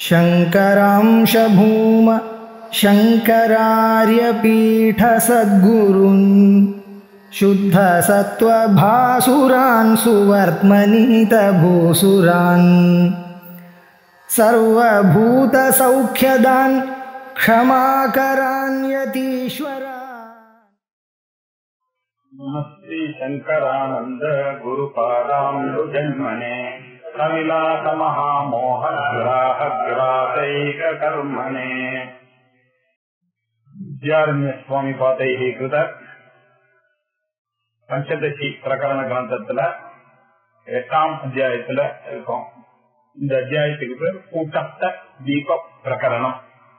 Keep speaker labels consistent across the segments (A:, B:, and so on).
A: शङ्करांशभूम शङ्करार्यपीठसद्गुरुन् शुद्धसत्त्वभासुरान् सुवर्त्मनीतभूसुरान् सर्वभूतसौख्यदान् क्षमाकरान्यतीश्वरा
B: नमस्ते शङ्करानन्द गुरुपादाम्बु जन्मने कविलास महामोहग्राहग्राहैककर्मणे வித்யாரண்ய சுவாமி பாதைகி கிருத பஞ்சதசி பிரகரண கிரந்தத்துல எட்டாம் அத்தியாயத்துல இருக்கோம் இந்த அத்தியாயத்துக்கு பேர் கூட்டஸ்த தீப பிரகரணம்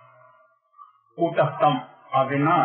B: கூட்டஸ்தம் அப்படின்னா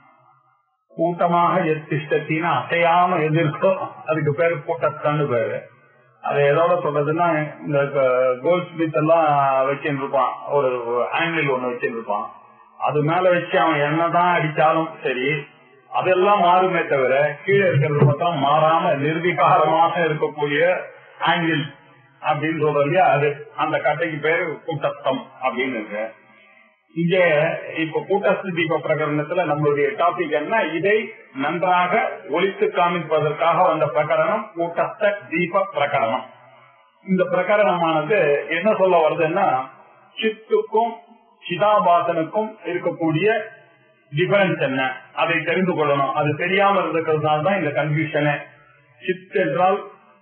B: கூட்டமாக எத்திஷ்டத்தின்னு அசையாம எதிர்க்கோ அதுக்கு பேரு கூட்டஸ்தன்னு பேரு அது எதோட சொல்றதுன்னா இந்த கோல்ட் ஸ்மித் எல்லாம் வச்சுட்டு இருப்பான் ஒரு ஆங்கிள் ஒண்ணு வச்சுட்டு இருப்பான் அது மேல வச்சு அவன் என்னதான் அடிச்சாலும் சரி அதெல்லாம் மாறுமே தவிர கீழே இருக்கிறது மட்டும் மாறாம நிர்விகாரமாக இருக்கக்கூடிய ஆங்கிள் அப்படின்னு சொல்றது இல்லையா அது அந்த கட்டைக்கு பேரு கூட்டஸ்தம் அப்படின்னு இருக்கு இங்க இப்ப கூட்டஸ்து தீப பிரகரணத்துல நம்மளுடைய டாபிக் என்ன இதை நன்றாக ஒழித்து காமிப்பதற்காக வந்த பிரகரணம் கூட்டஸ்த தீப பிரகரணம் இந்த பிரகரணமானது என்ன சொல்ல வருதுன்னா சித்துக்கும் சிதாபாசனுக்கும் இருக்கக்கூடிய டிஃபரன்ஸ் என்ன அதை தெரிந்து கொள்ளணும் அது தெரியாம இருக்கிறதுனால தான் இந்த கன்ஃபியூஷனே சித் என்றால்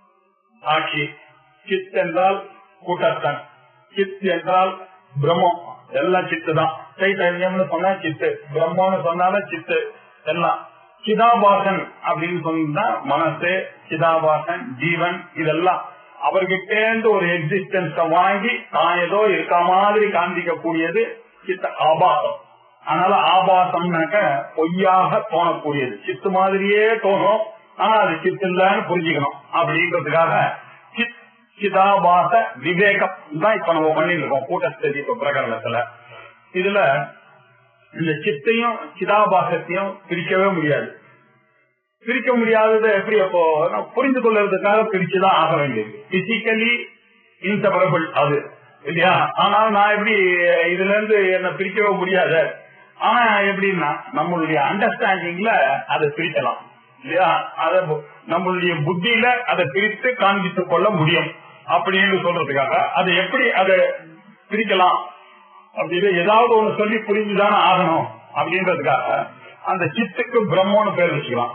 B: சாட்சி சித் என்றால் கூட்டஸ்தன் சித் என்றால் பிரம்மம் எல்லாம் சித்து தான் சைத்தன்யம்னு சொன்னா சித்து பிரம்மன்னு சொன்னாலும் சித்து எல்லாம் சிதாபாசன் அப்படின்னு சொன்னா மனசு சிதாபாசன் ஜீவன் இதெல்லாம் அவர்கிட்டேந்து ஒரு எக்ஸிஸ்டன்ஸ வாங்கி தான் ஏதோ இருக்க மாதிரி காண்பிக்க கூடியது சித்த ஆபாசம் அதனால ஆபாசம்னாக்க பொய்யாக தோணக்கூடியது சித்து மாதிரியே தோணும் ஆனா அது சித்து இல்லன்னு புரிஞ்சுக்கணும் அப்படின்றதுக்காக சித் சிதாபாச விவேகம் தான் இப்ப நம்ம பண்ணிருக்கோம் கூட்டஸ்ததி இப்ப பிரகரணத்துல இதுல இந்த சித்தையும் சிதாபாசத்தையும் பிரிக்கவே முடியாது பிரிக்க முடியாதது எப்படி அப்போ புரிந்து கொள்வதற்காக பிரிச்சுதான் ஆக வேண்டியது பிசிக்கலி இன்சபரபிள் அது இல்லையா ஆனால் நான் எப்படி இதுல இருந்து என்ன பிரிக்கவே முடியாது ஆனா எப்படின்னா நம்மளுடைய அண்டர்ஸ்டாண்டிங்ல அதை பிரிக்கலாம் இல்லையா அத நம்மளுடைய புத்தியில அதை பிரித்து காண்பித்துக் கொள்ள முடியும் அப்படின்னு சொல்றதுக்காக அதை எப்படி அதை பிரிக்கலாம் அப்படின்னு ஏதாவது ஒண்ணு சொல்லி புரிஞ்சுதானே ஆகணும் அப்படின்றதுக்காக அந்த சித்துக்கு பிரம்மன்னு பேர் வச்சுக்கலாம்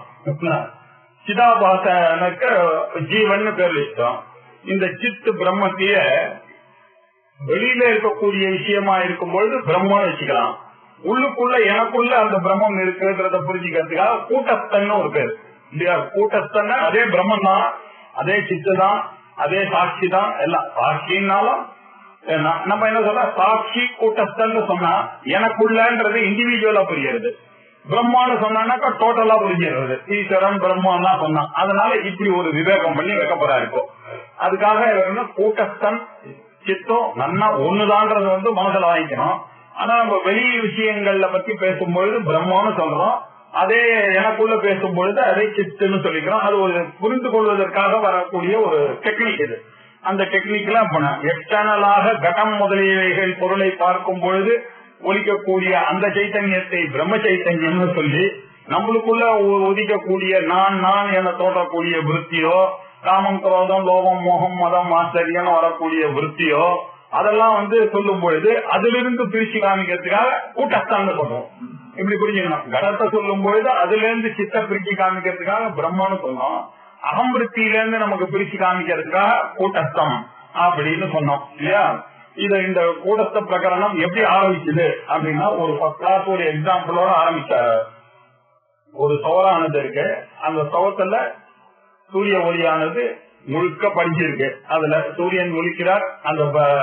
B: சிதாபாசனுக்கு ஜீவன் பேர் வச்சுட்டோம் இந்த சித்து பிரம்மத்தைய வெளியில இருக்கக்கூடிய விஷயமா இருக்கும் பொழுது பிரம்மன்னு வச்சுக்கலாம் உள்ளுக்குள்ள எனக்குள்ள அந்த பிரம்மம் இருக்குன்றத புரிஞ்சுக்கிறதுக்காக கூட்டஸ்தன் ஒரு பேர் இல்லையா கூட்டஸ்தன் அதே பிரம்மன் தான் அதே சித்து தான் அதே சாட்சி தான் எல்லாம் சாட்சின்னாலும் நம்ம என்ன சொல்ற சாட்சி கூட்டஸ்தன் சொன்னா எனக்குள்ளன்றது இண்டிவிஜுவலா புரியுறது பிரம்மான்னு சொன்னாக்கா டோட்டலா புரிஞ்சிடுறது ஈஸ்வரன் பிரம்மான் தான் சொன்னான் அதனால இப்படி ஒரு விவேகம் பண்ணி வைக்க போறா இருக்கும் அதுக்காக கூட்டஸ்தன் சித்தம் நன்னா ஒண்ணுதான்றது வந்து மனசுல வாங்கிக்கணும் ஆனா நம்ம வெளி விஷயங்கள்ல பத்தி பேசும்பொழுது பிரம்மான்னு சொல்றோம் அதே எனக்குள்ள பேசும்பொழுது அதே சித்துன்னு சொல்லிக்கிறோம் அது ஒரு புரிந்து கொள்வதற்காக வரக்கூடிய ஒரு டெக்னிக் இது அந்த டெக்னிக்ல எக்ஸ்டர்னலாக கடம் முதலியவைகள் பொருளை பார்க்கும் பொழுது ஒலிக்கக்கூடிய அந்த சைத்தன்யத்தை பிரம்ம சைத்தன்யம்னு சொல்லி நம்மளுக்குள்ள ஒதிக்கக்கூடிய நான் நான் என தோன்றக்கூடிய விருத்தியோ காமம் குரோதம் லோகம் மோகம் மதம் ஆச்சரியம் வரக்கூடிய விருத்தியோ அதெல்லாம் வந்து சொல்லும் பொழுது அதிலிருந்து பிரிச்சு காமிக்கிறதுக்காக கூட்டஸ்தான் சொல்றோம் இப்படி புரிஞ்சுக்கணும் கடத்தை சொல்லும் பொழுது அதுல இருந்து சித்த பிரிச்சு காமிக்கிறதுக்காக பிரம்மன்னு சொன்னோம் அகம்பிருத்தியில இருந்து நமக்கு பிரிச்சு காமிக்கிறதுக்காக கூட்டஸ்தம் அப்படின்னு சொன்னோம் இல்லையா இத இந்த கூட்டஸ்த பிரகரணம் எப்படி ஆரம்பிச்சது அப்படின்னா ஒரு ஃபர்ஸ்ட் கிளாஸ் ஒரு எக்ஸாம்பிளோட ஆரம்பிச்சாரு ஒரு சோறானது இருக்கு அந்த சோகத்துல சூரிய ஒளியானது முழுக்க படிஞ்சிருக்கு அதுல சூரியன் ஒழிக்கிறார் அந்த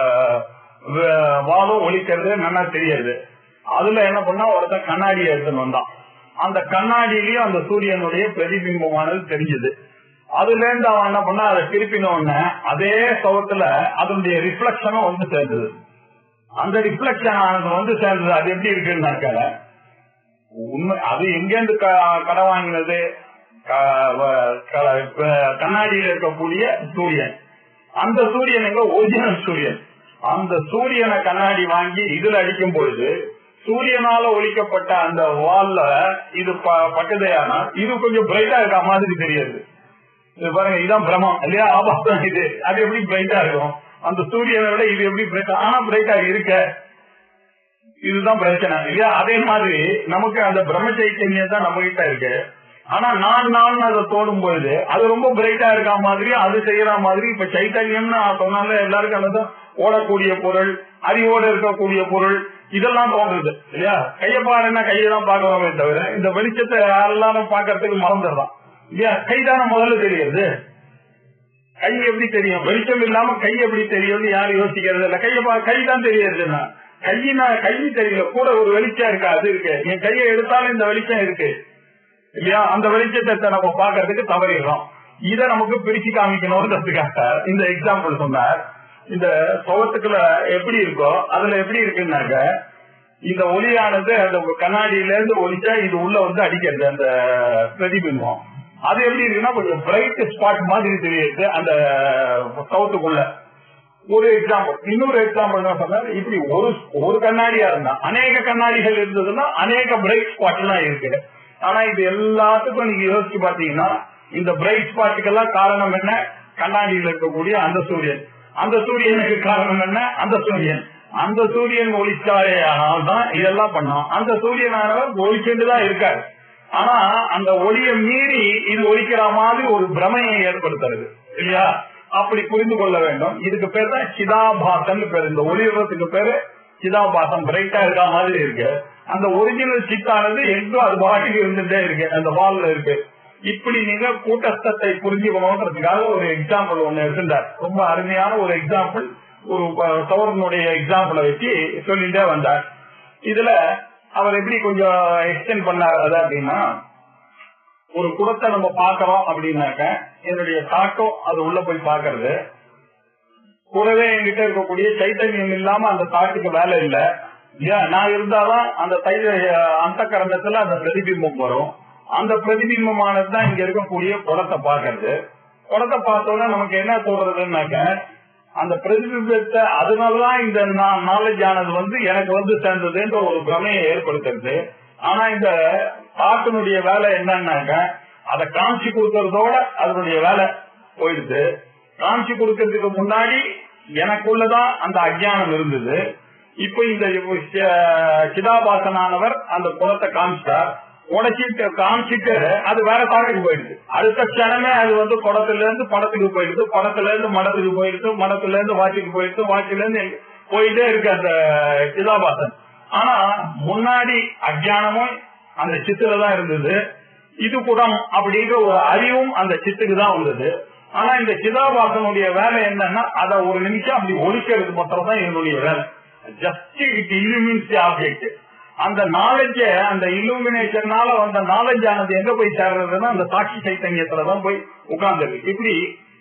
B: வாதம் ஒழிக்கிறது நல்லா தெரியுது அதுல என்ன பண்ணா ஒருத்தன் கண்ணாடி எடுத்துன்னு வந்தான் அந்த கண்ணாடியிலயும் அந்த சூரியனுடைய பிரதிபிம்பமானது தெரிஞ்சது அதுல இருந்து அவன் என்ன பண்ணா அதை திருப்பின உடனே அதே சவத்துல அதனுடைய ரிஃப்ளக்ஷனும் வந்து சேர்ந்தது அந்த ரிஃப்ளக்ஷன் ஆனது வந்து சேர்ந்தது அது எப்படி இருக்குன்னாக்க உண்மை அது எங்கேருந்து கடை வாங்கினது க- வ- க- கண்ணாடியில் இருக்கக்கூடிய சூரியன் அந்த சூரியன் எங்க ஒரிஜினல் சூரியன் அந்த சூரியனை கண்ணாடி வாங்கி இதுல அடிக்கும் பொழுது சூரியனால ஒழிக்கப்பட்ட அந்த வால்ல இது ப- பட்டதையானா இது கொஞ்சம் பிரைட்டா இருக்க மாதிரி தெரியுது இது பாருங்க இதான் பிரமம் இல்லையா ஆபாசம் இது அது எப்படி பிரைட்டா இருக்கும் அந்த சூரியனை விட இது எப்படி பிரைட்டா ஆனா பிரைட்டா இருக்க இதுதான் பிரச்சனை இல்லையா அதே மாதிரி நமக்கு அந்த பிரம்ம சைத்தன்யம் தான் நம்ம கிட்ட இருக்கு ஆனா நான் நான் அதை தோடும் பொழுது அது ரொம்ப பிரைட்டா இருக்க மாதிரி அது செய்யற மாதிரி இப்ப சைத்தன்யம்னு நான் சொன்னால எல்லாருக்கும் அதுதான் ஓடக்கூடிய பொருள் அறிவோட இருக்கக்கூடிய பொருள் இதெல்லாம் தோன்றுது இல்லையா கைய பாருன்னா கையை தான் பாக்குறோமே தவிர இந்த வெளிச்சத்தை எல்லாரும் பாக்குறதுக்கு மறந்துடுறான் இல்லையா கைதான முதல்ல தெரியுது கை எப்படி தெரியும் வெளிச்சம் இல்லாம கை எப்படி தெரியும்னு யாரும் யோசிக்கிறது இல்ல கைய பா கை தான் தெரியுதுன்னா கையினா கை தெரியல கூட ஒரு வெளிச்சம் இருக்கு அது இருக்கு என் கையை எடுத்தாலும் இந்த வெளிச்சம் இருக்கு இல்லையா அந்த வெளிச்சத்தை நம்ம பாக்குறதுக்கு தவறிடுறோம் இத நமக்கு பிரிச்சு காமிக்கணும்ன்றதுக்காக இந்த எக்ஸாம்பிள் சொன்னார் இந்த சுவத்துக்குள்ள எப்படி இருக்கோ அதுல எப்படி இருக்குன்னாக்க இந்த ஒளியானது அந்த கண்ணாடியில இருந்து ஒளிச்சா இது உள்ள வந்து அடிக்கிறது அந்த பிரதிபிம்பம் அது எப்படி இருக்குன்னா கொஞ்சம் பிரைட் ஸ்பாட் மாதிரி தெரியுது அந்த சவுத்துக்குள்ள ஒரு எக்ஸாம்பிள் இன்னொரு எக்ஸாம்பிள் தான் சொன்னார் இப்படி ஒரு ஒரு கண்ணாடியா இருந்தா அநேக கண்ணாடிகள் இருந்ததுன்னா அநேக பிரைட் ஸ்பாட் எல்லாம் இருக்கு ஆனா இது எல்லாத்துக்கும் நீங்க யோசிச்சு பாத்தீங்கன்னா இந்த பிரைட் ஸ்பாட்டுக்கெல்லாம் காரணம் என்ன கண்ணாடியில் இருக்கக்கூடிய அந்த சூரியன் அந்த சூரியனுக்கு காரணம் என்ன அந்த சூரியன் அந்த சூரியன் ஒளிச்சாலே ஆனால் தான் இதெல்லாம் பண்ணோம் அந்த சூரியனானவர் ஒளிச்சுட்டு தான் இருக்காரு ஆனா அந்த ஒளியை மீறி இது ஒழிக்கிற மாதிரி ஒரு பிரமையை ஏற்படுத்துறது இல்லையா அப்படி புரிந்து கொள்ள வேண்டும் இதுக்கு பேர் தான் சிதாபாசன் பேர் இந்த ஒளியறதுக்கு பேரு சிதாபாசம் பிரைட்டா இருக்க மாதிரி இருக்கு அந்த ஒரிஜினல் சித்தானது எங்கும் அது பாட்டுக்கு இருந்துட்டே இருக்கு அந்த வால்ல இருக்கு இப்படி நீங்க கூட்டஸ்தத்தை புரிஞ்சுக்கணுன்றதுக்காக ஒரு எக்ஸாம்பிள் ஒண்ணு எடுத்துட்டார் ரொம்ப அருமையான ஒரு எக்ஸாம்பிள் ஒரு சௌரனுடைய எக்ஸாம்பிளை வச்சு சொல்லிட்டே வந்தார் இதுல அவர் எப்படி கொஞ்சம் எக்ஸ்டென்ட் பண்ணார் அது அப்படின்னா ஒரு குடத்தை நம்ம பாக்குறோம் அப்படின்னாக்க என்னுடைய தாக்கம் அது உள்ள போய் பாக்குறது கூடவே என்கிட்ட இருக்கக்கூடிய சைத்தன்யம் இல்லாம அந்த தாட்டுக்கு வேலை இல்ல ஏன் நான் இருந்தாதான் அந்த தை அந்த கரண்டத்துல அந்த பிரதிபிம்பம் வரும் அந்த பிரதிபிம்பமானது தான் இங்க இருக்கக்கூடிய குடத்தை பாக்குறது குடத்தை பார்த்தோன்னா நமக்கு என்ன தோன்றதுன்னாக்க அந்த பிரதிபிம்பத்தை அதனாலதான் இந்த நாலேஜ் ஆனது வந்து எனக்கு வந்து சேர்ந்ததுன்ற ஒரு பிரமையை ஏற்படுத்துறது ஆனா இந்த பாட்டினுடைய வேலை என்னன்னாக்க அதை காமிச்சு கொடுக்கறதோட அதனுடைய வேலை போயிடுது காமிச்சு கொடுக்கறதுக்கு முன்னாடி எனக்குள்ளதான் அந்த அஜ்ஞானம் இருந்தது இப்ப இந்த சிதாபாசனானவர் அந்த குளத்தை காமிச்சிட்டார் உடைச்சிட்டு காமிச்சிட்டு அது வேற தாட்டுக்கு போயிடுது அடுத்த க்ஷணமே அது வந்து குடத்துல இருந்து படத்துக்கு போயிடுது படத்துல இருந்து மடத்துக்கு போயிடுது மடத்துல இருந்து வாட்சிக்கு போயிடுது வாட்சில இருந்து போயிட்டே இருக்கு அந்த சிதாபாசன் ஆனா முன்னாடி அஜானமும் அந்த சித்துல தான் இருந்தது இது குடம் அப்படிங்கிற ஒரு அறிவும் அந்த சித்துக்கு தான் வந்தது ஆனா இந்த சிதாபாசனுடைய வேலை என்னன்னா அத ஒரு நிமிஷம் அப்படி ஒழிக்கிறது மட்டும் தான் என்னுடைய வேலை ஜஸ்ட் இட் இலுமின்ஸ் ஆப்ஜெக்ட் அந்த நாலேஜ அந்த இலுமினேஷனால வந்த நாலேஜ் ஆனது எங்க போய் சேர்றதுன்னா அந்த சாட்சி சைத்தன்யத்துலதான் போய் உட்கார்ந்து இப்படி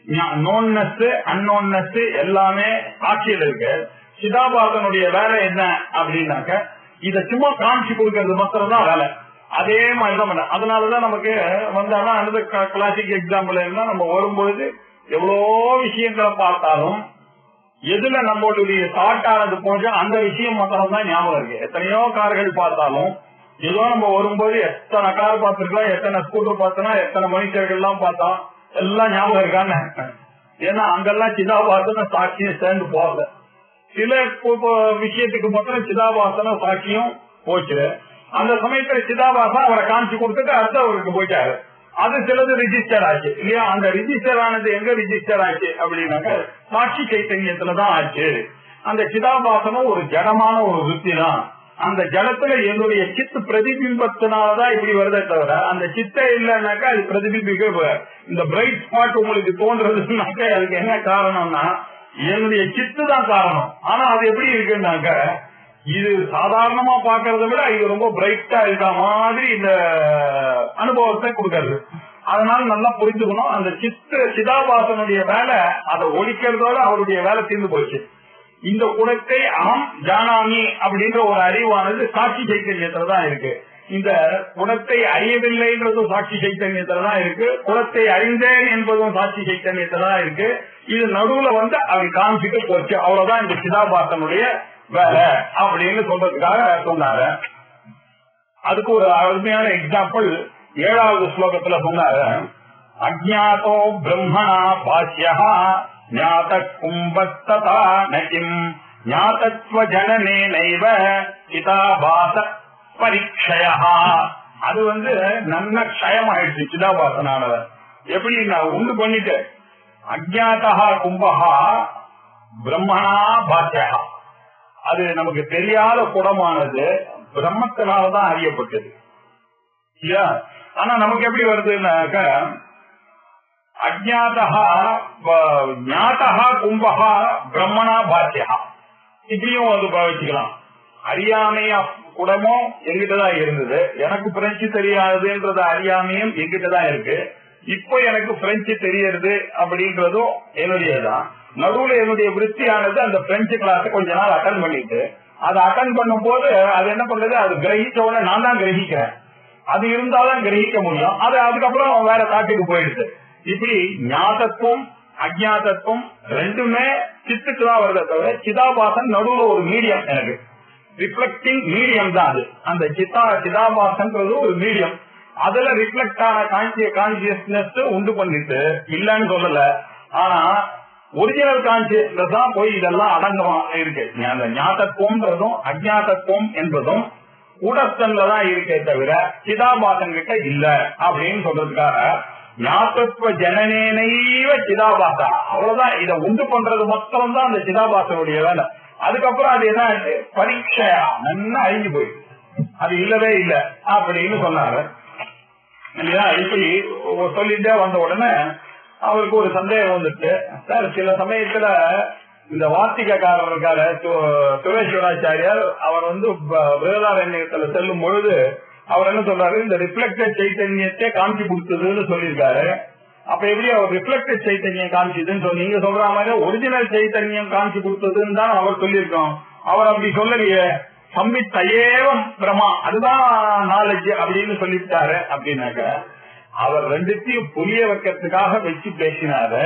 B: நோன்னஸ் அன்னோன்னஸ் எல்லாமே சாட்சியில் இருக்கு சிதாபாசனுடைய வேலை என்ன அப்படின்னாக்க இத சும்மா காமிச்சு கொடுக்கறது மாத்திரம் தான் வேலை அதே மாதிரிதான் பண்ண அதனாலதான் நமக்கு வந்தாலும் அந்த கிளாசிக் எக்ஸாம்பிள் என்ன நம்ம வரும்பொழுது எவ்வளோ விஷயங்களை பார்த்தாலும் எதுல நம்மளுடைய தாட் ஆனது போச்சோ அந்த விஷயம் மாத்திரம் தான் ஞாபகம் இருக்கு எத்தனையோ கார்கள் பார்த்தாலும் ஏதோ நம்ம வரும்போது எத்தனை கார் பார்த்திருக்கலாம் எத்தனை ஸ்கூட்டர் பார்த்தோம்னா எத்தனை மனுஷர்கள் எல்லாம் பார்த்தோம் எல்லாம் ஞாபகம் இருக்கான்னு ஏன்னா அங்கெல்லாம் சிதாபாசன சாட்சியம் சேர்ந்து போகல சில விஷயத்துக்கு மட்டும் சிதாபாசன சாட்சியம் போச்சு அந்த சமயத்துல சிதாபாசன் அவரை காமிச்சு கொடுத்துட்டு அடுத்தவருக்கு போயிட்டாரு அது சிலது ரிஜிஸ்டர் ஆச்சு இல்லையா அந்த ரிஜிஸ்டர் ஆனது எங்க ரிஜிஸ்டர் ஆச்சு அப்படின்னாக்க சாட்சி சைத்தன்யத்துலதான் ஆச்சு அந்த சிதாபாசனம் ஒரு ஜடமான ஒரு விருத்தி தான் அந்த ஜடத்துல என்னுடைய சித்து பிரதிபிம்பத்தினாலதான் இப்படி வருதே தவிர அந்த சித்த இல்லைன்னாக்கா அது பிரதிபிம்பிக்க இந்த பிரைட் ஸ்பாட் உங்களுக்கு தோன்றதுனாக்க அதுக்கு என்ன காரணம்னா என்னுடைய சித்து தான் காரணம் ஆனா அது எப்படி இருக்குன்னாக்க இது சாதாரணமா பாக்குறத விட இது ரொம்ப பிரைட்டா இருக்க மாதிரி இந்த அனுபவத்தை கொடுக்கறது அதனால நல்லா புரிஞ்சுக்கணும் அந்த சித்து சிதாபாசனுடைய வேலை அதை ஒழிக்கிறதோட அவருடைய வேலை தீர்ந்து போச்சு இந்த குணத்தை அகம் ஜானாமி அப்படின்ற ஒரு அறிவானது சாட்சி சைத்தன்யத்துல தான் இருக்கு இந்த குணத்தை அறியவில்லைன்றதும் சாட்சி சைத்தன்யத்துல தான் இருக்கு குணத்தை அறிந்தேன் என்பதும் சாட்சி சைத்தன்யத்துல தான் இருக்கு இது நடுவுல வந்து அவன் காமிச்சிட்டு போச்சு அவ்வளவுதான் இந்த சிதாபாசனுடைய வேலை அப்படின்னு சொல்றதுக்காக சொன்னாரு அதுக்கு ஒரு அருமையான எக்ஸாம்பிள் ஏழாவது ஸ்லோகத்துல சொன்னாரு அஜாத்தோ பிரம்மணா பாஷ்யா ஞாத கும்பஸ்ததா நகிம் ஞாதத்வ ஜனனே நைவ சிதாபாச பரீட்சயா அது வந்து நல்ல க்ஷயமாயிடுச்சு சிதாபாசனானவர் எப்படி நான் உண்டு பண்ணிட்டேன் அஜாத்தா கும்பகா பிரம்மணா பாஷ்யா அது நமக்கு தெரியாத குடமானது பிரம்மத்தினாலதான் அறியப்பட்டது இல்லையா ஆனா நமக்கு எப்படி வருதுன்னாக்க அஜாதா ஞாதா கும்பகா பிரம்மணா பாத்தியா இப்படியும் அது வச்சுக்கலாம் அறியாமையா குடமும் எங்கிட்டதான் இருந்தது எனக்கு பிரெஞ்சு தெரியாதுன்றது அறியாமையும் எங்கிட்டதான் இருக்கு இப்போ எனக்கு பிரெஞ்சு தெரியறது அப்படின்றதும் என்னுடையதான் நடுவுல என்னுடைய விருத்தியானது அந்த பிரெஞ்சு கிளாஸ் கொஞ்ச நாள் அட்டன் பண்ணிட்டு அதை அட்டன் பண்ணும் போது அது என்ன பண்றது அது கிரகிச்ச உடனே நான் தான் கிரகிக்கிறேன் அது இருந்தாதான் கிரகிக்க முடியும் அது அதுக்கப்புறம் வேற காட்டுக்கு போயிடுது இப்படி ஞாதத்துவம் அஜாதத்துவம் ரெண்டுமே சித்துக்கு தான் வருதே தவிர சிதாபாசன் நடுவுல ஒரு மீடியம் எனக்கு ரிஃப்ளெக்டிங் மீடியம் தான் அது அந்த சித்தா சிதாபாசன்றது ஒரு மீடியம் அதுல ரிஃப்ளெக்ட் ஆன கான்சிய கான்சியஸ்னஸ் உண்டு பண்ணிட்டு இல்லன்னு சொல்லல ஆனா ஒரிஜினல் கான்சியஸ்னஸ் தான் போய் இதெல்லாம் அடங்கமா இருக்கு அந்த ஞாதத்துவம்ன்றதும் அஜாதத்துவம் என்பதும் கூடஸ்தன்ல தான் இருக்கே தவிர சிதாபாசன் கிட்ட இல்ல அப்படின்னு சொல்றதுக்காக ஞாபத்துவ ஜனனேனைவ சிதாபாசா அவ்வளவுதான் இதை உண்டு பண்றது மொத்தம் தான் அந்த சிதாபாசனுடைய வேலை அதுக்கப்புறம் அது என்ன ஆச்சு? பரீட்சையா நல்லா அழிஞ்சு போயிடுச்சு அது இல்லவே இல்ல அப்படின்னு சொன்னாங்க இல்லையா இப்படி சொல்லிட்டே வந்த உடனே அவருக்கு ஒரு சந்தேகம் வந்துட்டு சார் சில சமயத்துல இந்த வார்த்திகக்காரர் இருக்காரு சு- சுரேஸ்வராச்சாரியார் அவர் வந்து ப- பிரகதாரண்யத்துல செல்லும் பொழுது அவர் என்ன சொல்றாரு இந்த ரிஃப்ளெக்டட் சைத்தன்யத்தை காமிச்சு கொடுத்ததுன்னு சொல்லியிருக்காரு அப்ப எப்படி அவர் ரிஃப்ளெக்டட் சைத்தன்யம் காமிச்சதுன்னு சொல்லி நீங்க சொல்ற மாதிரி ஒரிஜினல் சைத்தன்யம் காமிச்சு கொடுத்ததுன்னு தான் அவர் சொல்லியிருக்கோம் அவர் அப்படி சொல்லலையே சம்மித் தயேவம் பிரமா அதுதான் நாலேஜ் அப்படின்னு சொல்லிட்டாரு அப்படின்னாக்க அவர் ரெண்டுத்தையும் புரிய வைக்கிறதுக்காக வச்சு பேசினாரு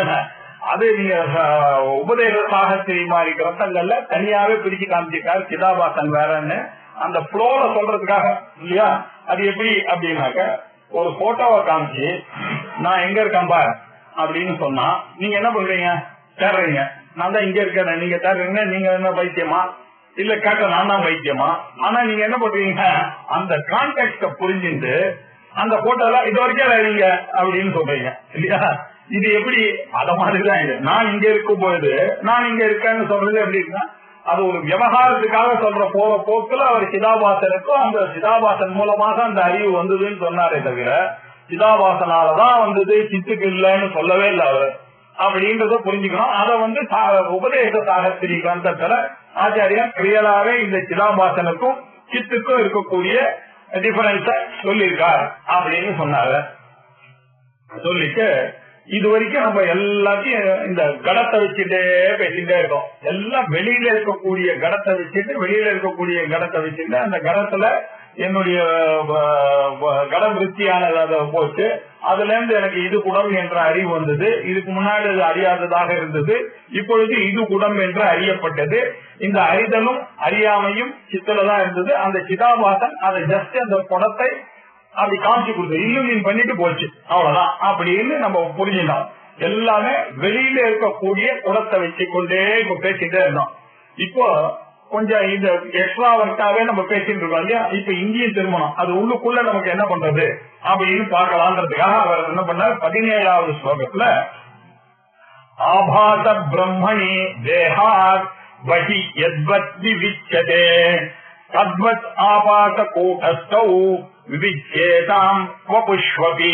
B: அது நீங்க அஹ், உபதேச சாகத்திரி மாதிரி கிரந்தங்கள்ல தனியாவே பிரிச்சு காமிச்சிருக்காரு சிதாபாசன் வேறன்னு அந்த ஃப்ளோல சொல்றதுக்காக இல்லையா அது எப்படி அப்படின்னாக்க ஒரு போட்டோவை காமிச்சு நான் எங்க இருக்கேன் பார் அப்படின்னு சொன்னா நீங்க என்ன பண்றீங்க தேடுறீங்க நான் தான் இங்க இருக்கேன் நீங்க தேடுறீங்க நீங்க என்ன பைத்தியமா இல்ல கேட்ட நான் தான் பைத்தியமா ஆனா நீங்க என்ன பண்றீங்க அந்த கான்டெக்ட புரிஞ்சுட்டு அந்த போட்டோல இது வரைக்கும் நீங்க அப்படின்னு சொல்றீங்க இல்லையா இது எப்படி அத மாதிரிதான் இது நான் இங்க இருக்கும் பொழுது நான் இங்க இருக்கேன்னு சொல்றது எப்படி இருக்குன்னா அது ஒரு விவகாரத்துக்காக சொல்ற போற போக்குல அவர் சிதாபாசனுக்கும் அந்த சிதாபாசன் மூலமாக அந்த அறிவு வந்ததுன்னு சொன்னாரே தவிர சிதாபாசனாலதான் வந்தது சித்துக்கு இல்லைன்னு சொல்லவே இல்லை அவர் அப்படின்றத புரிஞ்சுக்கணும் அதை வந்து சா- உபதேச சாகத்திரி கிரந்தத்துல ஆச்சாரியர் கிரியலாவே இந்த சிதாபாசனுக்கும் சித்துக்கும் இருக்கக்கூடிய டிஃபரன்ஸ சொல்லியிருக்கார் அப்படின்னு சொன்னாரு சொல்லிட்டு இது வரைக்கும் நம்ம எல்லாத்தையும் இந்த கடத்தை வச்சுட்டே பேசிட்டே இருக்கோம் எல்லாம் வெளியில இருக்கக்கூடிய கடத்தை வச்சுட்டு வெளியில இருக்கக்கூடிய கடத்தை வச்சுட்டு அந்த கடத்துல என்னுடைய வ- வ- கட விருத்தியானது அதை போச்சு அதுல இருந்து எனக்கு இது குடம் என்ற அறிவு வந்தது இதுக்கு முன்னாடி அது அறியாததாக இருந்தது இப்பொழுது இது குடம் என்று அறியப்பட்டது இந்த அறிதலும் அறியாமையும் சித்தல தான் இருந்தது அந்த சிதாபாசன் அதை ஜஸ்ட் அந்த குடத்தை அப்படி காமிச்சு கொடுத்து இல்லுமின் பண்ணிட்டு போச்சு அவ்வளவுதான் அப்படின்னு நம்ம புரிஞ்சுட்டோம் எல்லாமே வெளியில இருக்கக்கூடிய குடத்தை வச்சு கொண்டே இப்ப பேசிட்டே இருந்தோம் இப்போ கொஞ்சம் இந்த எக்ஸ்ட்ரா ஒர்க்காவே நம்ம பேசிட்டு இருக்கோம் இல்லையா இப்ப இங்கேயும் திரும்பணும் அது உள்ளுக்குள்ள நமக்கு என்ன பண்றது அப்படின்னு பார்க்கலான்றதுக்காக அவர் என்ன பண்ணார் பதினேழாவது ஸ்லோகத்துல ஆபாச பிரம்மணி தேகாத் வஹி யத்வத் விவிச்சதே தத்வத் ஆபாச கூட்டஸ்தௌ விவிச்சேதாம் வபுஷ்வபி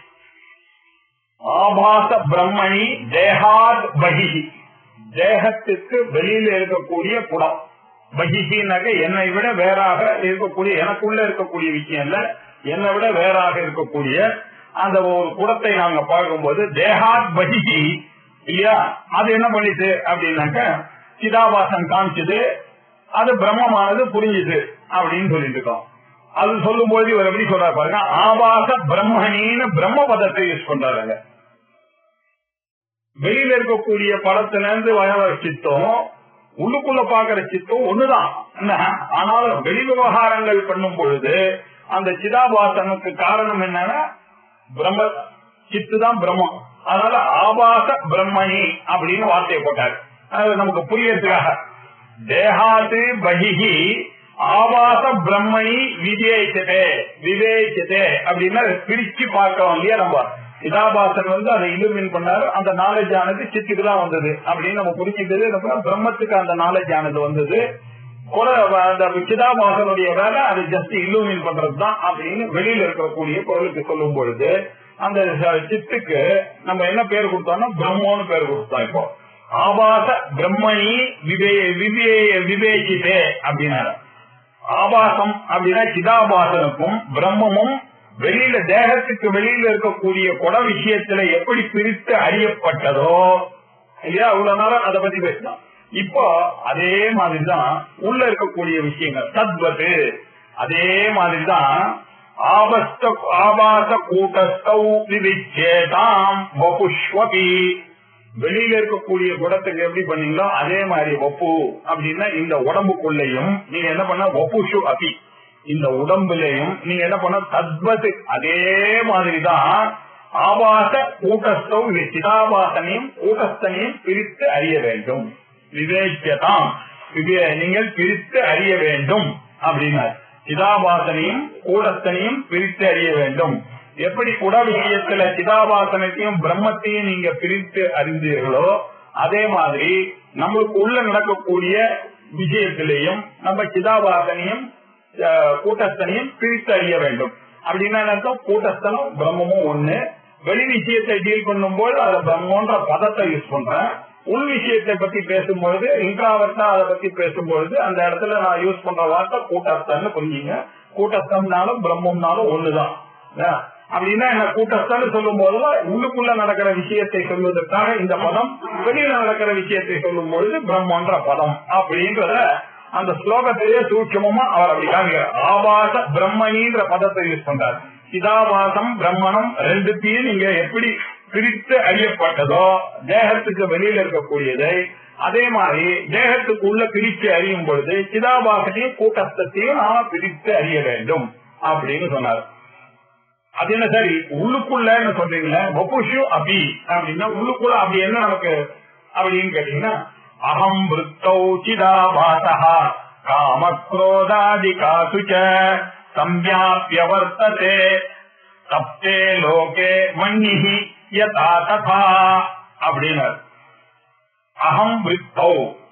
B: ஆபாச பிரம்மணி தேகாத் பகி தேகத்துக்கு வெளியில இருக்கக்கூடிய குடம் பகிஹினாக்க என்னை விட வேறாக இருக்கக்கூடிய எனக்குள்ள இருக்கக்கூடிய விஷயம் இல்ல என்னை விட வேறாக இருக்கக்கூடிய அந்த ஒரு குடத்தை நாங்க பார்க்கும்போது தேகாத் பகிஹி இல்லையா அது என்ன பண்ணிச்சு அப்படின்னாக்க சிதாபாசன் காமிச்சது அது பிரம்மமானது புரிஞ்சுது அப்படின்னு சொல்லிட்டு இருக்கோம் அது சொல்லும் போது இவர் எப்படி சொல்றாரு பாருங்க ஆபாச பிரம்மணின்னு பிரம்ம பதத்தை யூஸ் பண்றாங்க வெளியில இருக்கக்கூடிய படத்துல இருந்து வயவர சித்தம் உள்ளுக்குள்ள பாக்குற சித்தம் ஒண்ணுதான் என்ன ஆனாலும் வெளி விவகாரங்கள் பண்ணும் பொழுது அந்த சிதாபாசனுக்கு காரணம் என்னன்னா பிரம்ம சித்து தான் பிரம்மம் அதனால ஆபாச பிரம்மணி அப்படின்னு வார்த்தையை போட்டாரு அது நமக்கு புரியறதுக்காக தேகாது பகிஹி ஆபாச பிரம்மணி விவேச்சதே விவேச்சதே அப்படின்னா பிரிச்சு பார்க்கிறோம் இல்லையா நம்ம சிதாபாசன் வந்து அதை இலுமின் பண்ணாரு அந்த நாலேஜ் ஆனது சித்துக்கு தான் வந்தது அப்படின்னு நம்ம புரிஞ்சுக்கிறது அப்புறம் பிரம்மத்துக்கு அந்த நாலேஜ் ஆனது வந்தது கூட அந்த சிதாபாசனுடைய வேலை அது ஜஸ்ட் இல்லுமின் பண்றது தான் அப்படின்னு வெளியில இருக்கக்கூடிய பொருளுக்கு சொல்லும் பொழுது அந்த சித்துக்கு நம்ம என்ன பேர் கொடுத்தோம்னா பிரம்மோன்னு பேர் கொடுத்தோம் இப்போ ஆபாச பிரம்மணி விவே விவே விவேகிதே அப்படின்னாரு ஆபாசம் அப்படின்னா சிதாபாசனுக்கும் பிரம்மமும் வெளியில தேகத்துக்கு வெளியில இருக்கக்கூடிய குட விஷயத்துல எப்படி பிரித்து அறியப்பட்டதோ இல்லையா அவ்வளவு நேரம் அதை பத்தி பேசலாம் இப்போ அதே மாதிரிதான் உள்ள இருக்கக்கூடிய விஷயங்கள் தத்வத்து அதே மாதிரிதான் ஆபஸ்த ஆபாச கூட்டஸ்தௌ விவிச்சேதாம் வபுஷ்வபி வெளியில இருக்கக்கூடிய குடத்துக்கு எப்படி பண்ணீங்களோ அதே மாதிரி ஒப்பு அப்படின்னா இந்த உடம்புக்குள்ளேயும் நீங்க என்ன பண்ண ஒப்புஷு அபி இந்த உடம்புலையும் நீங்க என்ன பண்ண தத்வத்து அதே மாதிரிதான் ஆபாச கூட்டஸ்தம் சிதாபாசனையும் கூட்டஸ்தனையும் பிரித்து அறிய வேண்டும் விவேக்கியதாம் நீங்கள் பிரித்து அறிய வேண்டும் அப்படின்னார் சிதாபாசனையும் கூடஸ்தனையும் பிரித்து அறிய வேண்டும் எப்படி குட விஷயத்துல சிதாபாசனத்தையும் பிரம்மத்தையும் நீங்க பிரித்து அறிந்தீர்களோ அதே மாதிரி நம்மளுக்கு உள்ள நடக்கக்கூடிய விஷயத்திலையும் நம்ம சிதாபாசனையும் கூட்டஸ்தனையும் பிரித்து அறிய வேண்டும் அப்படின்னா அர்த்தம் கூட்டஸ்தனும் பிரம்மமும் ஒண்ணு வெளி விஷயத்தை டீல் பண்ணும்போது அதை பிரம்மன்ற பதத்தை யூஸ் பண்றேன் உள் விஷயத்தை பத்தி பேசும்பொழுது இன்ட்ராவர்ட்டா அதை பத்தி பேசும்பொழுது அந்த இடத்துல நான் யூஸ் பண்ற வார்த்தை கூட்டஸ்தன்னு புரிஞ்சுங்க கூட்டஸ்தம்னாலும் பிரம்மம்னாலும் ஒண்ணுதான் அப்படின்னா என்ன கூட்டஸ்தன்னு சொல்லும் போதுதான் உள்ளுக்குள்ள நடக்கிற விஷயத்தை சொல்வதற்காக இந்த பதம் வெளியில நடக்கிற விஷயத்தை சொல்லும் பொழுது பிரம்மன்ற பதம் அப்படின்றத அந்த ஸ்லோகத்திலேயே சூட்சமமா அவர் அப்படி காமிக்கிறார் ஆபாச பிரம்மணின்ற பதத்தை யூஸ் பண்றார் சிதாபாசம் பிரம்மணம் ரெண்டுத்தையும் நீங்க எப்படி பிரித்து அறியப்பட்டதோ தேகத்துக்கு வெளியில இருக்கக்கூடியதை அதே மாதிரி தேகத்துக்கு உள்ள பிரித்து அறியும் பொழுது சிதாபாசத்தையும் கூட்டத்தையும் நாம பிரித்து அறிய வேண்டும் அப்படின்னு சொன்னார் அது என்ன சரி உள்ளுக்குள்ளன்னு சொல்றீங்களே வபுஷு அபி அப்படின்னா உள்ளுக்குள்ள அப்படி என்ன நமக்கு அப்படின்னு கேட்டீங்கன்னா அகம் விருத்தௌ சிதாபாசா காமக்ரோதாதிகாசு சம்பியாபிய வர்த்ததே தப்தே லோகே மன்னிஹி யதா ததா அப்படின்னார் அகம் விருத்தௌ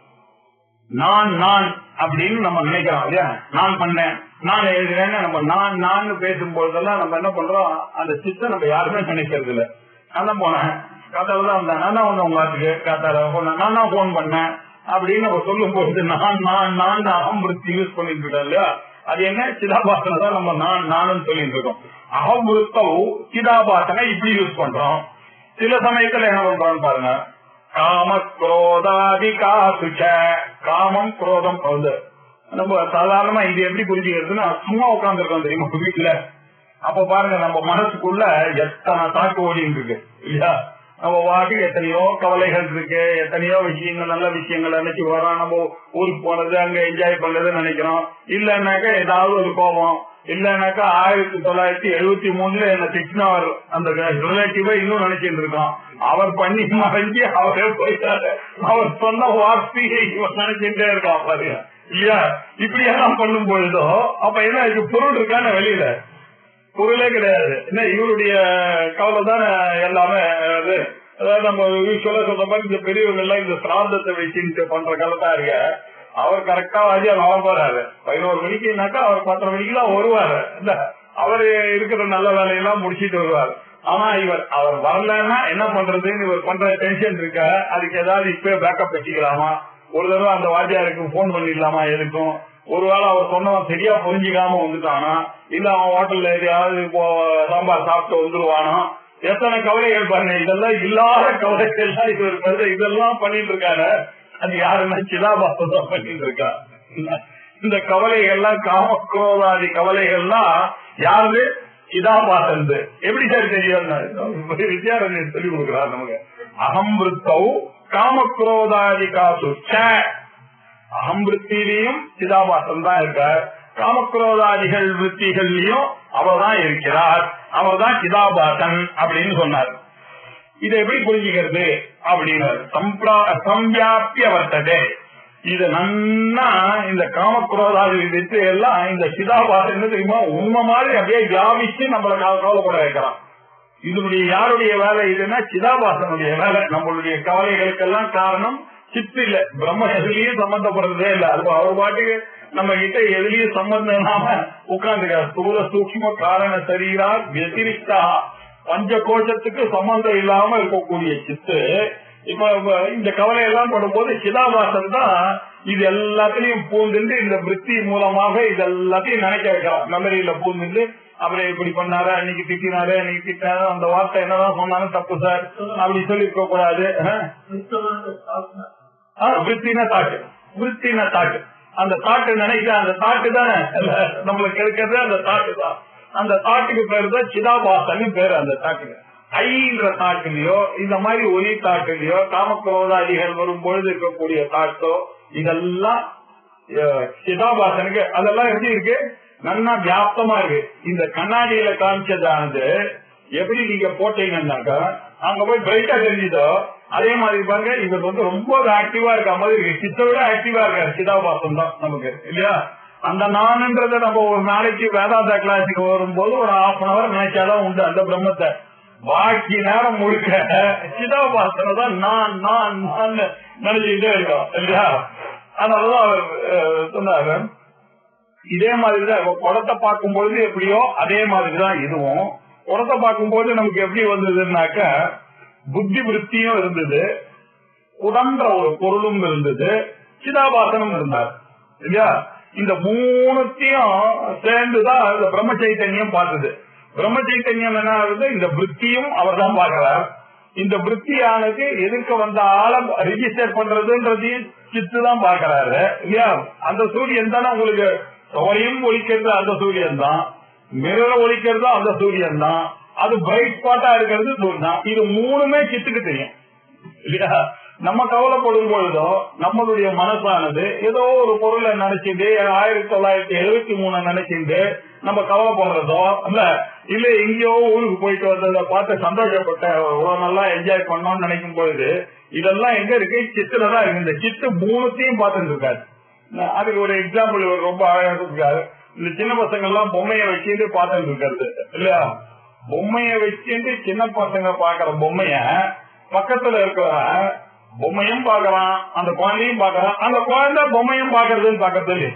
B: நான் நான் அப்படின்னு நம்ம நினைக்கிறோம் இல்லையா நான் பண்ணேன் நான் எழுதுறேன்னு நம்ம நான் நான் பேசும்போதெல்லாம் நம்ம என்ன பண்றோம் அந்த சித்த நம்ம யாருமே நினைக்கிறது இல்ல நான் தான் போனேன் காத்தால தான் வந்தேன் நான் தான் வந்தேன் உங்க ஆத்துக்கு காத்தால போனேன் நான் தான் போன் பண்ணேன் அப்படின்னு நம்ம சொல்லும் போது நான் நான் நான் அகம்பிருத்தி யூஸ் பண்ணிட்டு இருக்கோம் இல்லையா அது என்ன சிதாபாசனை தான் நம்ம நான் நானும் சொல்லிட்டு இருக்கோம் அகம்பிருத்தம் சிதாபாசனை இப்படி யூஸ் பண்றோம் சில சமயத்துல என்ன பண்றோம் பாருங்க காம குரோதாதிகாசுச்ச காமம் குரோதம் வந்து நம்ம சாதாரணமா இது எப்படி புரிஞ்சுக்கிறதுன்னா சும்மா உட்காந்துருக்கோம் தெரியுமா வீட்டுல அப்ப பாருங்க நம்ம மனசுக்குள்ள எத்தனை தாக்கு ஓடிட்டு இருக்கு இல்லையா நம்ம வாட்டி எத்தனையோ கவலைகள் இருக்கு எத்தனையோ விஷயங்கள் நல்ல விஷயங்கள் நினைச்சு வரோம் நம்ம ஊருக்கு போனது அங்க என்ஜாய் பண்ணது நினைக்கிறோம் இல்லன்னாக்கா ஏதாவது ஒரு கோபம் இல்லனாக்கா ஆயிரத்தி தொள்ளாயிரத்தி எழுபத்தி மூணுல என்ன திட்டினவர் அந்த ரிலேட்டிவ இன்னும் நினைச்சிட்டு இருக்கோம் அவர் பண்ணி மறைஞ்சு அவரே போயிட்டாரு அவர் சொன்ன வார்த்தையை இவன் நினைச்சுட்டே இருக்கான் பாருங்க இல்லையா இப்படி எல்லாம் பண்ணும் பொழுதோ அப்ப என்ன இது பொருள் இருக்கான வெளியில பொருளே கிடையாது என்ன இவருடைய கவலை தானே எல்லாமே அது அதாவது நம்ம யூஸ்வலா சொல்ற மாதிரி இந்த பெரியவங்க எல்லாம் இந்த சிராந்தத்தை வச்சுட்டு பண்ற கலத்தா இருக்க அவர் கரெக்டா வாஜியா வர போறாரு பதினோரு மணிக்குனாக்கா அவர் பத்தரை மணிக்கு தான் வருவாரு இல்ல அவரு இருக்கிற நல்ல வேலையெல்லாம் முடிச்சிட்டு வருவார் ஆனா இவர் அவர் வரலன்னா என்ன பண்றதுன்னு இவர் பண்ற டென்ஷன் இருக்க அதுக்கு ஏதாவது இப்பவே பேக்கப் வச்சுக்கலாமா ஒரு தடவை அந்த வாத்தியாருக்கு போன் பண்ணிடலாமா எதுக்கும் ஒருவேளை அவர் சொன்னவன் சரியா புரிஞ்சுக்காம வந்துட்டானா இல்ல அவன் ஹோட்டல்ல எதையாவது இப்போ சாம்பார் சாப்பிட்டு வந்துருவானா எத்தனை கவலைகள் பாருங்க இதெல்லாம் இல்லாத கவலைகள் எல்லாம் இவர் வந்து இதெல்லாம் பண்ணிட்டு இருக்காரு அது யாருன்னா சிதாபாசம் தான் பண்ணிட்டு இருக்கா இந்த கவலைகள்லாம் காமக்ரோதாதி கவலைகள்லாம் யாரு சிதாபாசன் எப்படி சார் தெரியும் வித்யாரண்யர் சொல்லி கொடுக்குறாரு நமக்கு அகம்பிருத்தௌ காமக்ரோதாதிகாசு ச அகம்பிருத்திலையும் சிதாபாசன் தான் இருக்கார் காமக்ரோதாதிகள் விற்த்திகள்லயும் அவர் தான் இருக்கிறார் அவர் தான் சிதாபாசன் அப்படின்னு சொன்னார் இதை எப்படி புரிஞ்சுக்கிறது அப்படின்னு சம்பிரா- சம்பியாப்பிய வர்த்ததே இது நன்னா இந்த காமக்ரோதாதி வித்து எல்லாம் இந்த சிதாபாசன் என்ன தெரியுமா உண்மை மாதிரி அப்படியே வியாபிச்சு நம்மளை கவ- கவலைப்பட வைக்கிறான் இதனுடைய யாருடைய வேலை இதுன்னா சிதாபாசனுடைய வேலை நம்மளுடைய கவலைகளுக்கெல்லாம் காரணம் சித்து இல்ல பிரம்ம எதுலயும் சம்பந்தப்படுறதே இல்ல அது அவர் பாட்டுக்கு நம்ம கிட்ட எதுலயும் சம்பந்தம் இல்லாம உட்கார்ந்துக்கார் ஸ்தூல சூக்ம காரண சரீரா வெதிரிக்தா பஞ்ச கோஷத்துக்கு சம்பந்தம் இல்லாம இருக்கக்கூடிய சித்து இப்ப இப்ப இந்த கவலை எல்லாம் படும்போது சிதாபாசன் தான் இது எல்லாத்திலையும் பூந்துண்டு இந்த விற்பி மூலமாக இது எல்லாத்தையும் நினைக்க வைக்கிறான் மெமரியில பூந்துண்டு அவரை இப்படி பண்ணாரு அன்னைக்கு திட்டினாரு அன்னைக்கு திட்டாரு அந்த வார்த்தை என்னதான் சொன்னாலும் தப்பு சார் அப்படி சொல்லி இருக்க கூடாது விற்பின தாட்டு விற்பின தாட்டு அந்த தாட்டு நினைக்க அந்த தாட்டு தானே நம்மளுக்கு இருக்கிறது அந்த தாட்டு தான் அந்த தாட்டுக்கு பேரு தான் சிதாபாசன் பேரு அந்த தாட்டுக்கு ஐன்ற தாட்டுலயோ இந்த மாதிரி ஒலி தாட்டுலயோ காமக்ரோதாதிகள் வரும் பொழுது இருக்கக்கூடிய தாட்டோ இதெல்லாம் அஹ், சிதாபாசனுக்கு அதெல்லாம் எப்படி இருக்கு நன்னா வியாப்தமா இருக்கு இந்த கண்ணாடியில காமிச்சதானது எப்படி நீங்க போட்டீங்கன்னாக்கா அங்க போய் பிரைட்டா தெரிஞ்சுதோ அதே மாதிரி பாருங்க இவர் வந்து ரொம்ப ஆக்டிவா இருக்க மாதிரி இருக்கு சித்த விட ஆக்டிவா இருக்காரு சிதாபாசம் தான் நமக்கு இல்லையா அந்த நான்ன்றத நம்ம ஒரு நாளைக்கு வேதாந்த கிளாஸுக்கு வரும்போது ஒரு ஹாஃப் அன் அவர் நினைச்சாதான் உண்டு அந்த பிரம்மத்தை பாக்கி நேரம் முழுக்க சிதாபாசனை தான் நான் நான் நான் நினைச்சுக்கிட்டே இருக்கோம் இல்லையா அதனாலதான் அவர் அஹ், சொன்னாரு இதே மாதிரிதான் இப்ப குடத்தை பார்க்கும் பொழுது எப்படியோ அதே மாதிரிதான் இதுவும் குடத்தை பார்க்கும்போது நமக்கு எப்படி வந்ததுன்னாக்க புத்தி விருத்தியும் இருந்தது குடன்ற ஒரு பொருளும் இருந்தது சிதாபாசனம் இருந்தார் இல்லையா இந்த மூணுத்தையும் சேர்ந்துதான் இந்த பிரம்ம சைத்தன்யம் பார்த்தது பிரம்ம சைத்தன்யம் என்ன ஆகுது இந்த விற்த்தியும் அவர் தான் பார்க்கிறார் இந்த விற்த்தியானது எதிர்க்க வந்த ஆளை ரிஜிஸ்டர் பண்றதுன்றதையும் சித்து தான் பாக்குறாரு இல்லையா அந்த சூரியன் தானே உங்களுக்கு சோரையும் ஒழிக்கிறது அந்த சூரியன் தான் மிரர ஒழிக்கிறது அந்த சூரியன் தான் அது பிரைட் ஸ்பாட்டா இருக்கிறது சூரியன் தான் இது மூணுமே சித்துக்கு தெரியும் இல்லையா நம்ம கவலைப்படும் பொழுதோ நம்மளுடைய மனசானது ஏதோ ஒரு பொருளை நினைச்சிட்டு ஆயிரத்தி தொள்ளாயிரத்தி எழுபத்தி மூணு நினைச்சிட்டு நம்ம கவலைப்படுறதோ இல்ல இல்ல எங்கேயோ ஊருக்கு போயிட்டு வந்ததை பார்த்து சந்தோஷப்பட்ட இவ்வளவு நல்லா என்ஜாய் பண்ணோம்னு நினைக்கும் பொழுது இதெல்லாம் எங்க இருக்கு சித்துல தான் இருக்கு இந்த சித்து மூணுத்தையும் பார்த்துட்டு இருக்காரு அதுக்கு ஒரு எக்ஸாம்பிள் இவர் ரொம்ப அழகா இருக்காரு இந்த சின்ன பசங்க எல்லாம் பொம்மைய வச்சுட்டு பார்த்துட்டு இருக்கிறது இல்லையா பொம்மைய வச்சுட்டு சின்ன பசங்க பாக்குற பொம்மைய பக்கத்துல இருக்கிறவன் பொம்மையும் பாக்குறான் அந்த குழந்தையும் பாக்குறான் அந்த குழந்தை பொம்மையும் பாக்குறதுன்னு பக்கத்துல இல்லையே.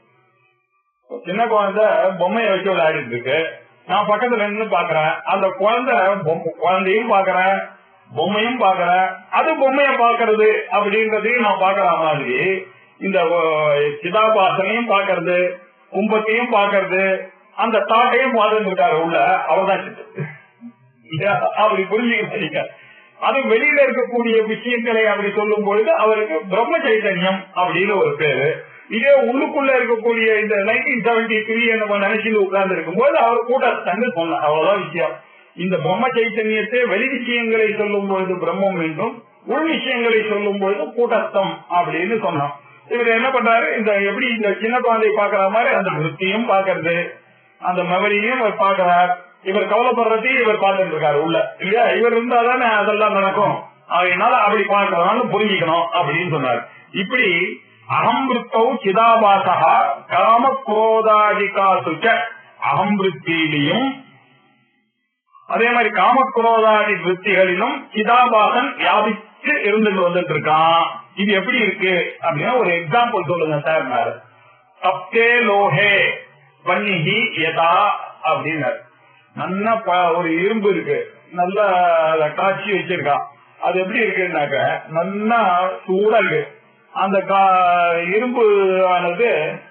B: சின்ன குழந்தை பொம்மையை வச்சு விளையாடிட்டு இருக்கு நான் பக்கத்துல நின்று பாக்குறேன் அந்த குழந்தை பொம்மை- குழந்தையும் பாக்குறேன் பொம்மையும் பாக்குறேன் அது பொம்மைய பாக்குறது அப்படின்றதையும் நான் பாக்குற மாதிரி இந்த அஹ், சிதாபாசனையும் பாக்குறது கும்பத்தையும் பாக்குறது அந்த தாட்டையும் பார்த்துட்டு இருக்காரு உள்ள அவர்தான் சித்து. இல்லையா? அப்படி புரிஞ்சுக்கிறீங்க அது வெளியில இருக்கக்கூடிய விஷயங்களை அப்படி சொல்லும் பொழுது அவருக்கு பிரம்ம சைதன்யம் அப்படின்னு ஒரு பேரு இதே உள்ளுக்குள்ள இருக்கக்கூடிய இந்த நைன்டீன் செவன்டி த்ரீ நம்ம நினைச்சிட்டு உட்கார்ந்து இருக்கும்போது அவர் கூட்டத்தன்னு சொன்னார் அவ்வளவுதான் விஷயம் இந்த பிரம்ம சைத்தன்யத்தை வெளி விஷயங்களை சொல்லும் பொழுது பிரம்மம் என்றும் உள் விஷயங்களை சொல்லும் பொழுது கூட்டத்தம் அப்படின்னு சொன்னோம் இவர் என்ன பண்றாரு இந்த எப்படி இந்த சின்ன குழந்தை பாக்குற மாதிரி அந்த விருத்தியும் பாக்குறது அந்த மெமரியும் இவர் பாக்குறார் இவர் கவலைப்படுறதையும் இவர் பார்த்துட்டு இருக்காரு உள்ள இல்லையா இவர் இருந்தா தானே அதெல்லாம் நடக்கும் அதனால அப்படி பார்க்கறான்னு புரிஞ்சுக்கணும் அப்படின்னு சொன்னார் இப்படி அகம்பிருத்தௌ சிதாபாசகா காம குரோதாதிகாசுச்ச அகம்பிருத்தியிலையும் அதே மாதிரி காமக்ரோதாதி விற்த்திகளிலும் சிதாபாசன் வியாபிச்சு இருந்துட்டு வந்துட்டு இருக்கான் இது எப்படி இருக்கு அப்படின்னா ஒரு எக்ஸாம்பிள் சொல்லுங்க சார் தப்தே லோஹே வன்னிஹி யதா அப்படின்னாரு நல்ல ப- ஒரு இரும்பு இருக்கு நல்ல அத காய்ச்சி வச்சிருக்கான் அது எப்படி இருக்குன்னாக்க நல்லா சூடா இருக்கு அந்த கா- இரும்பு ஆனது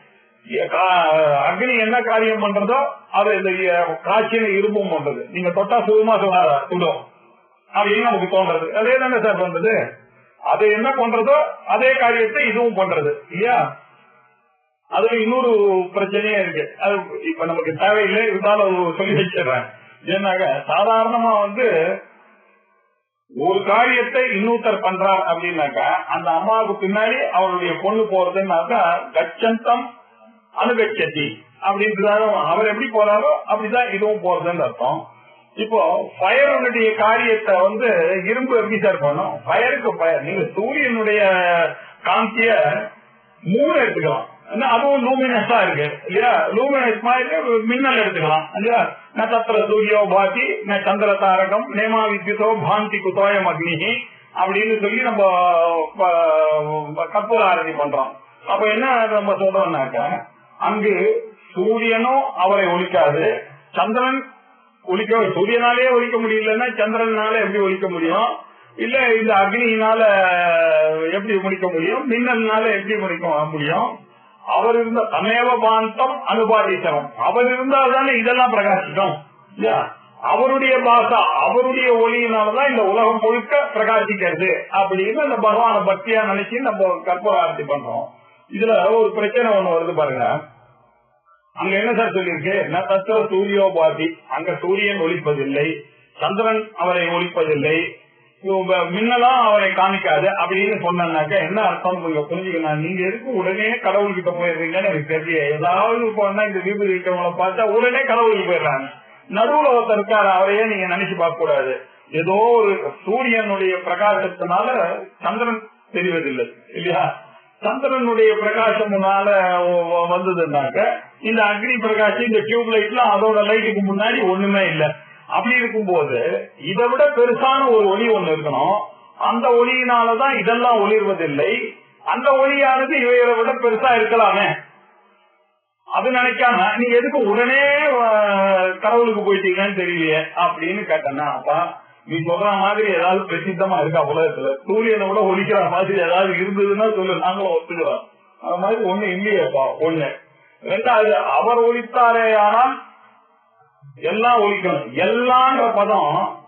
B: கா- அக்னி என்ன காரியம் பண்றதோ அது இந்த காய்ச்சின இரும்பும் பண்றது நீங்க தொட்டா சுகமா சொல்லாத சுடும் அப்படின்னு நமக்கு தோன்றது அதே தானே சார் பண்றது அது என்ன பண்றதோ அதே காரியத்தை இதுவும் பண்றது இல்லையா அது இன்னொரு பிரச்சனையே இருக்கு அது இப்ப நமக்கு தேவையில்லை இருந்தாலும் சொல்லி வச்சிடுறேன் ஏன்னாக்க சாதாரணமா வந்து ஒரு காரியத்தை இன்னொருத்தர் பண்றார் அப்படின்னாக்கா அந்த அம்மாவுக்கு பின்னாடி அவருடைய பொண்ணு போறதுன்னாக்கா கச்சந்தம் அனுகச்சதி அப்படின்றது அவர் எப்படி போறாரோ அப்படிதான் இதுவும் போறதுன்னு அர்த்தம் இப்போ ஃபயருடைய காரியத்தை வந்து இரும்பு எப்படி சார் பண்ணும் ஃபயருக்கு ஃபயர் நீங்க சூரியனுடைய காந்திய மூணு எடுத்துக்கலாம் என்ன, அதுவும் லூமினஸா இருக்கு இல்லையா லூமினஸ் மாதிரி மின்னல் எடுத்துக்கலாம் இல்லையா நட்சத்திர சூரியோ பாதி ந சந்திர தாரகம் நேமா வித்யுதோ பாந்தி குதோயம் அக்னிஹி அப்படின்னு சொல்லி நம்ம ப- கற்பூர ஆரதி பண்றோம் அப்ப என்ன நம்ம சொல்றோம்னாக்க அங்கு சூரியனும் அவரை ஒழிக்காது சந்திரன் ஒழிக்க சூரியனாலே ஒழிக்க முடியலன்னா சந்திரனால எப்படி ஒழிக்க முடியும் இல்ல இந்த அக்னியினால எப்படி முடிக்க முடியும் மின்னல்னால எப்படி முடிக்க முடியும் அவர் இருந்த தமேவ பாந்தம் அனுபாதித்தவன் அவர் இருந்தால் தானே இதெல்லாம் பிரகாசிக்கும் இல்லையா? அவருடைய பாசா அவருடைய ஒளியினாலதான் இந்த உலகம் முழுக்க பிரகாசிக்கிறது அப்படின்னு அந்த பகவான பக்தியா நினைச்சு நம்ம கற்பூராரத்தி பண்றோம் இதுல ஒரு பிரச்சனை ஒண்ணு வருது பாருங்க அங்க என்ன சார் சொல்லியிருக்கு நான் தத்துவ சூரியோபாதி அங்க சூரியன் ஒழிப்பதில்லை சந்திரன் அவரை ஒழிப்பதில்லை இவங்க மின்னலாம் அவரை காமிக்காது அப்படின்னு சொன்னாக்க என்ன அர்த்தம் நீங்க புரிஞ்சுக்கணும் நீங்க எதுக்கு உடனே கடவுள்கிட்ட போயிடுறீங்கன்னு எனக்கு தெரியல ஏதாவது போனா இந்த வீடு இருக்கிறவங்களை பார்த்தா உடனே கடவுளுக்கு போயிடுறாங்க நடுவுல ஒருத்தர் இருக்காரு அவரையே நீங்க நினைச்சு பார்க்க கூடாது ஏதோ ஒரு சூரியனுடைய பிரகாசத்தினால சந்திரன் தெரிவதில்லை இல்லையா சந்திரனுடைய பிரகாசம் முன்னால வ- வ- வந்ததுன்னாக்க இந்த அக்னி பிரகாசம் இந்த டியூப் லைட்லாம் அதோட லைட்டுக்கு முன்னாடி ஒண்ணுமே இல்ல அப்படி இருக்கும்போது இதை விட பெருசான ஒரு ஒளி ஒண்ணு இருக்கணும் அந்த ஒளியினாலதான் இதெல்லாம் ஒளிர்வதில்லை அந்த ஒளியானது இவைகளை விட பெருசா இருக்கலாமே அது நினைக்காம நீங்க எதுக்கு உடனே அஹ், கடவுளுக்கு போயிட்டீங்கன்னு தெரியலையே அப்படின்னு கேட்டேன்னா அப்பா நீ சொல்ற மாதிரி ஏதாவது பிரசித்தமா இருக்கா உலகத்துல சூரியனை விட ஒழிக்கிற மாதிரி ஏதாவது இருந்ததுன்னா சொல்லு நாங்களும் ஒத்துக்கிறோம் அது மாதிரி ஒண்ணு இல்லையேப்பா ஒண்ணு ரெண்டாவது அவர் ஒழித்தாரே ஆனால் எல்லாம் ஒழிக்கணும் எல்லான்ற பதம்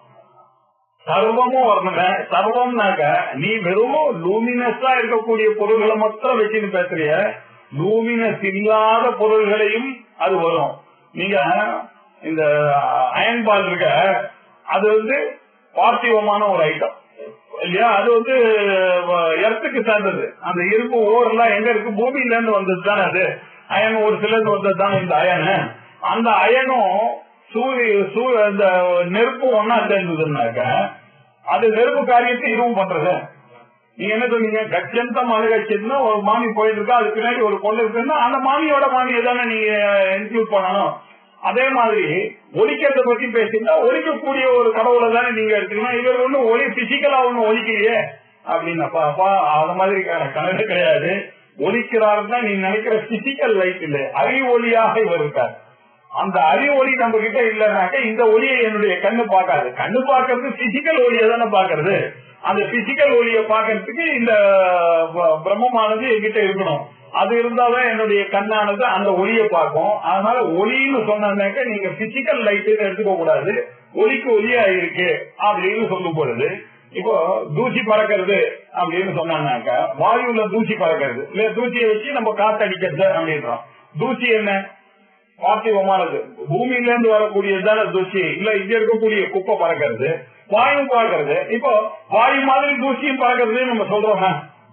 B: சர்வமும் வரணுங்க சர்வம்னாக்க நீ வெறும் லூமினஸா இருக்கக்கூடிய பொருள்களை மட்டும் வச்சுன்னு பேசுறிய லூமினஸ் இல்லாத பொருள்களையும் அது வரும் நீங்க இந்த அயன் பால் இருக்க அது வந்து பார்த்திவமான ஒரு ஐட்டம் இல்லையா அது வந்து எர்த்துக்கு சேர்ந்தது அந்த இரும்பு ஓரெல்லாம் எங்க இருக்கு பூமியில இருந்து வந்தது தானே அது அயன் ஒரு சிலது வந்தது தானே இந்த அயனு அந்த அயனும் சூரிய சூ- இந்த நெருப்பு ஒன்னா சேர்ந்ததுன்னாக்க அது நெருப்பு காரியத்தை இதுவும் பண்றது நீங்க என்ன சொன்னீங்க கச்சந்தம் அணுகச்சதுன்னா ஒரு மாமி போயிட்டு இருக்கா அதுக்கு பின்னாடி ஒரு பொண்ணு இருக்குன்னா அந்த மாமியோட மாமியை தானே நீங்க இன்க்ளூட் பண்ணணும் அதே மாதிரி ஒழிக்கிறத பத்தி பேசினா ஒழிக்கக்கூடிய ஒரு கடவுளை தானே நீங்க எடுத்துக்கணும் இவர் ஒண்ணு ஒளி பிசிக்கலா ஒண்ணு ஒழிக்கலையே அப்படின்னப்பா அப்பா அந்த மாதிரி க- கணக்கு கிடையாது ஒழிக்கிறாருன்னா நீ நினைக்கிற பிசிக்கல் லைட் இல்ல அறி ஒளியாக இவர் இருக்கார் அந்த அறி ஒளி நம்ம கிட்ட இல்லைனாக்க இந்த ஒளியை என்னுடைய கண்ணு பார்க்காது கண்ணு பார்க்கறது பிசிக்கல் ஒளியை தானே பாக்குறது அந்த பிசிக்கல் ஒளியை பார்க்கறதுக்கு இந்த ப- பிரம்மமானது என்கிட்ட இருக்கணும் அது இருந்தாதான் என்னுடைய கண்ணானது அந்த ஒளியை பார்க்கும் அதனால ஒளின்னு சொன்னாக்க நீங்க பிசிக்கல் லைட் எடுத்துக்க கூடாது ஒளிக்கு ஒளியா இருக்கு அப்படின்னு சொல்லும் பொழுது இப்போ தூசி பறக்கிறது அப்படின்னு சொன்னாக்க வாயுல தூசி பறக்கிறது இல்ல தூசியை வச்சு நம்ம காத்தடிக்கிறது அப்படின்றோம் தூசி என்ன பார்த்திவமானது பூமியில இருந்து வரக்கூடியதுதான தூசி இல்ல இங்க இருக்கக்கூடிய குப்பை பறக்கிறது வாயு பறக்கிறது இப்போ வாயு மாதிரி தூசியும் பறக்கிறது நம்ம சொல்றோம்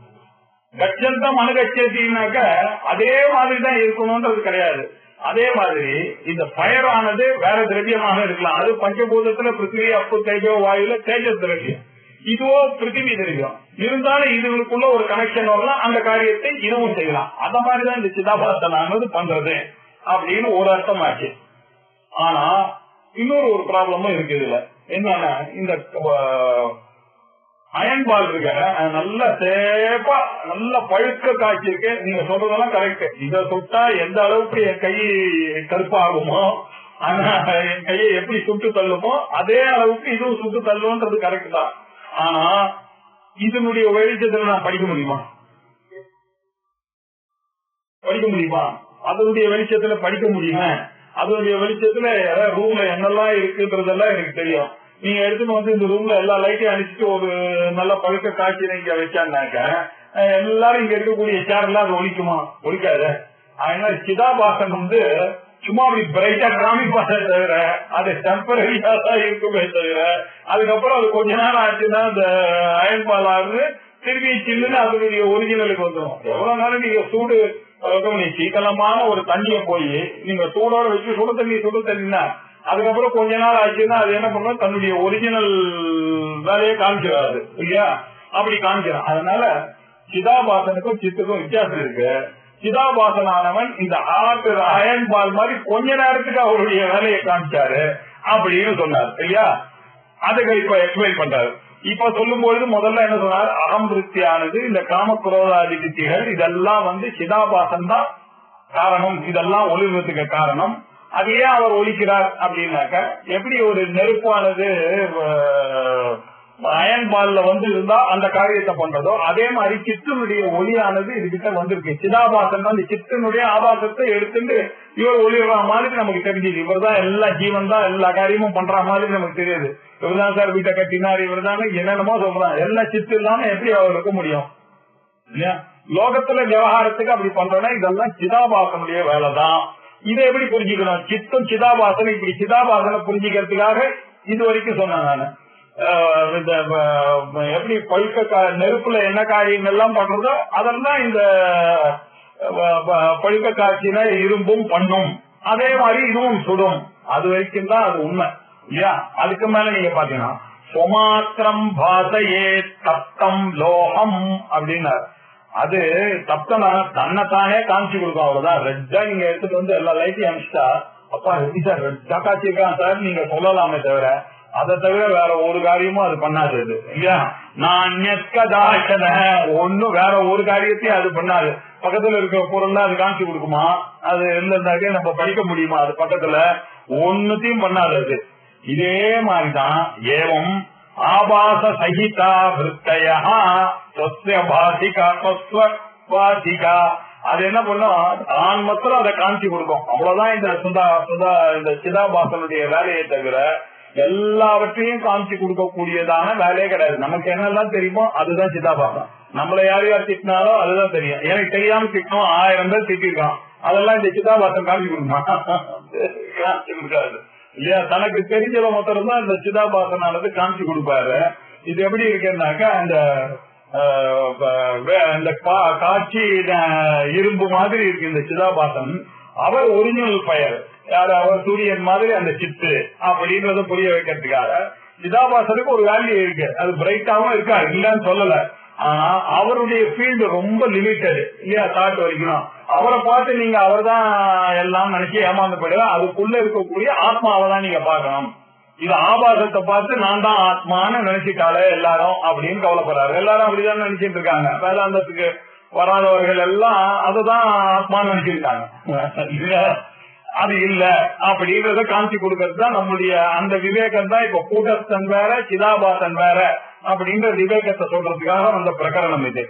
B: கச்சந்தம் அணுகச்சேத்தினாக்க அதே மாதிரி தான் இருக்கணும்ன்றது கிடையாது அதே மாதிரி இந்த ஃபயர் ஆனது வேற திரவியமாக இருக்கலாம் அது பஞ்சபூதத்துல பிருத்திவி அப்பு தேஜோ வாயுல தேஜஸ் திரவியம் இதுவோ பிருத்திவி திரவியம் இருந்தாலும் இதுகளுக்குள்ள ஒரு கனெக்ஷன் வரலாம் அந்த காரியத்தை இதுவும் செய்யலாம் அந்த மாதிரிதான் இந்த சிதாபாசனானது பண்றது அப்படின்னு ஒரு அர்த்தம் ஆச்சு ஆனா இன்னொரு ஒரு ப்ராப்ளமும் இருக்கு இதுல என்னன்னா இந்த அயன் பால் இருக்க அது நல்ல சேப்பா நல்ல பழுக்க காய்ச்சி இருக்கு நீங்க சொல்றதெல்லாம் கரெக்ட் இத சுட்டா எந்த அளவுக்கு என் கை கருப்பாகுமோ ஆனா என் கையை எப்படி சுட்டு தள்ளுமோ அதே அளவுக்கு இதுவும் சுட்டு தள்ளுன்றது கரெக்ட் தான் ஆனா இதனுடைய வெளிச்சத்துல நான் படிக்க முடியுமா படிக்க முடியுமா அதனுடைய வெளிச்சத்துல படிக்க முடியுமா அதனுடைய வெளிச்சத்துல ரூம்ல என்னெல்லாம் இருக்குன்றதெல்லாம் எனக்கு தெரியும் நீங்க எடுத்துட்டு வந்து இந்த ரூம்ல எல்லா லைட்டையும் அடிச்சுட்டு ஒரு நல்ல பழுக்க காட்சி நீங்க வச்சாங்க எல்லாரும் இங்க இருக்கக்கூடிய சேர் எல்லாம் அது ஒழிக்குமா ஒழிக்காது அதனால சிதாபாசன் வந்து சும்மா அப்படி பிரைட்டா காமிப்பாங்க தவிர அது டெம்பரரியா தான் இருக்குமே தவிர அதுக்கப்புறம் அது கொஞ்ச நேரம் ஆச்சுன்னா அந்த அயன் பால் ஆகுது திரும்பி சில்லுன்னு அதனுடைய ஒரிஜினலுக்கு வந்துடும் எவ்வளவு நேரம் நீங்க சூடு அதாவது நீ சீக்கிரமான ஒரு தண்ணிய போய் நீங்க சூடோட வச்சு சுடு தண்ணி சுடு தண்ணினா அதுக்கப்புறம் கொஞ்ச நாள் ஆச்சுன்னா அது என்ன பண்ணும் தன்னுடைய ஒரிஜினல் வேலையை காமிச்சிடாது இல்லையா அப்படி காமிக்கிறான் அதனால சிதாபாசனுக்கும் சித்துக்கும் வித்தியாசம் இருக்கு சிதாபாசனானவன் இந்த ஆட்டு அயன் பால் மாதிரி கொஞ்ச நேரத்துக்கு அவருடைய வேலையை காமிச்சாரு அப்படின்னு சொன்னார் இல்லையா அதுக்கு இப்ப எக்ஸ்பிளைன் பண்றாரு இப்ப சொல்லும் பொழுது முதல்ல என்ன சொன்னார் அகம் விருத்தியானது இந்த காமக்ரோதாதி வித்திகள் இதெல்லாம் வந்து சிதாபாசன் தான் காரணம் இதெல்லாம் ஒளிர்வதுக்கு காரணம் அது ஏன் அவர் ஒழிக்கிறார் அப்படின்னாக்க எப்படி ஒரு நெருப்பானது அஹ், அயன் பால்ல வந்து இருந்தா அந்த காரியத்தை பண்றதோ அதே மாதிரி சித்தனுடைய ஒளியானது இதுகிட்ட வந்திருக்கு சிதாபாசன் தான் இந்த சித்தனுடைய ஆபாசத்தை எடுத்துட்டு இவர் ஒளிர்ற மாதிரி நமக்கு தெரிஞ்சுது இவர் தான் எல்லா ஜீவன் தான் எல்லா காரியமும் பண்ற மாதிரி நமக்கு தெரியுது இவர் தான் சார் வீட்டை கட்டினார் இவர் தானே என்னென்னமோ சொல்றாங்க எல்லா சித்து இல்லாம எப்படி அவர் இருக்க முடியும் இல்லையா லோகத்துல விவகாரத்துக்கு அப்படி பண்றோம்னா இதெல்லாம் சிதாபாசனுடைய வேலை தான் இதை எப்படி புரிஞ்சுக்கணும் சித்தம் சிதாபாசனம் இப்படி சிதாபாசனை புரிஞ்சுக்கிறதுக்காக இது வரைக்கும் சொன்னேன் நானு ஆஹ் இந்த ஆஹ் எப்படி பழுக்க கா- நெருப்புல என்ன காரியம் எல்லாம் பண்றதோ அதெல்லாம் இந்த ஆஹ் ப- பழுக்க காட்சியில இரும்பும் பண்ணும் அதே மாதிரி இதுவும் சுடும் அது வரைக்கும் தான் அது உண்மை இல்லையா அதுக்கு மேல நீங்க பாத்தீங்கன்னா சுமாத்திரம் பாசையே தப்தம் லோகம் அப்படின்னாரு அது தப்தனா தன்னைத்தானே காமிச்சு கொடுக்கும் அவ்வளவுதான் ரெட்டா நீங்க எடுத்துட்டு வந்து எல்லா லைட்டையும் அனுப்பிச்சிட்டா அப்பா எப்படி சார் ரெட்டா காட்சிருக்கான் சார் நீங்க சொல்லலாமே தவிர அதை தவிர வேற ஒரு காரியமும் அது பண்ணாது அது இல்லையா நான் நெற்கதாசன ஒண்ணும் வேற ஒரு காரியத்தையும் அது பண்ணாது பக்கத்துல இருக்கிற பொருள் அது காமிச்சு கொடுக்குமா அது இருந்தாக்க நம்ம படிக்க முடியுமா அது பக்கத்துல ஒன்னுத்தையும் பண்ணாது அது இதே மாதிரிதான் ஏவம் ஆபாச சகிதா விற்த்தயா சொஸ்ய பாசிகா சொஸ்வ பாசிகா அது என்ன பண்ணும் தான் மாத்திரம் அதை காமிச்சு கொடுக்கும் அவ்வளவுதான் இந்த சுதா சுதா இந்த சிதாபாசனுடைய வேலையை தவிர எல்லாவற்றையும் காமிச்சு கொடுக்கக்கூடியதான வேலையே கிடையாது நமக்கு என்னெல்லாம் தெரியுமோ அதுதான் சிதாபாசம் நம்மள யார் யார் திட்டினாலும் அதுதான் தெரியும் எனக்கு தெரியாம திட்டணும் ஆயிரம் பேர் திட்டிருக்கான் அதெல்லாம் இந்த சிதாபாசம் காமிச்சு கொடுக்குமா காமிச்சு கொடுக்காது இல்லையா தனக்கு தெரிஞ்சத மாத்திரம் தான் இந்த சிதாபாசனானது காமிச்சு கொடுப்பாரு இது எப்படி இருக்குன்னாக்கா அந்த ஆஹ், ப- வே- இந்த கா- காட்சி அஹ், இரும்பு மாதிரி இருக்கு இந்த சிதாபாசன் அவர் ஒரிஜினல் பெயர் யார் அவர் சூரியன் மாதிரி அந்த சித்து அப்படின்றத புரிய வைக்கிறதுக்காக சிதாபாசனுக்கு ஒரு வேல்யூ இருக்கு அது பிரைட்டாவும் இருக்காது இல்லன்னு சொல்லல ஆனா அவருடைய ஃபீல்டு ரொம்ப லிமிட்டட் இல்லையா தாட் வரைக்கும் அவரை பார்த்து நீங்க அவர் தான் எல்லாம் நினைச்சு ஏமாந்து போயிடலாம் அதுக்குள்ள இருக்கக்கூடிய ஆத்மாவை தான் நீங்க பார்க்கணும் இது ஆபாசத்தை பார்த்து நான் தான் ஆத்மான்னு நினைச்சிட்டாலே எல்லாரும் அப்படின்னு கவலைப்படுறாரு எல்லாரும் அப்படிதான் நினைச்சிட்டு இருக்காங்க வேதாந்தத்துக்கு வராதவர்கள் எல்லாம் அதுதான் ஆத்மான்னு நினைச்சிருக்காங்க இல்லையா? அது இல்ல அப்படின்றத காமிச்சு கொடுக்கறது தான் நம்முடைய அந்த விவேகம் தான் இப்ப கூட்டஸ்தன் வேற சிதாபாசன் வேற அப்படின்ற விவேகத்தை சொல்றதுக்காக வந்த பிரகரணம் இது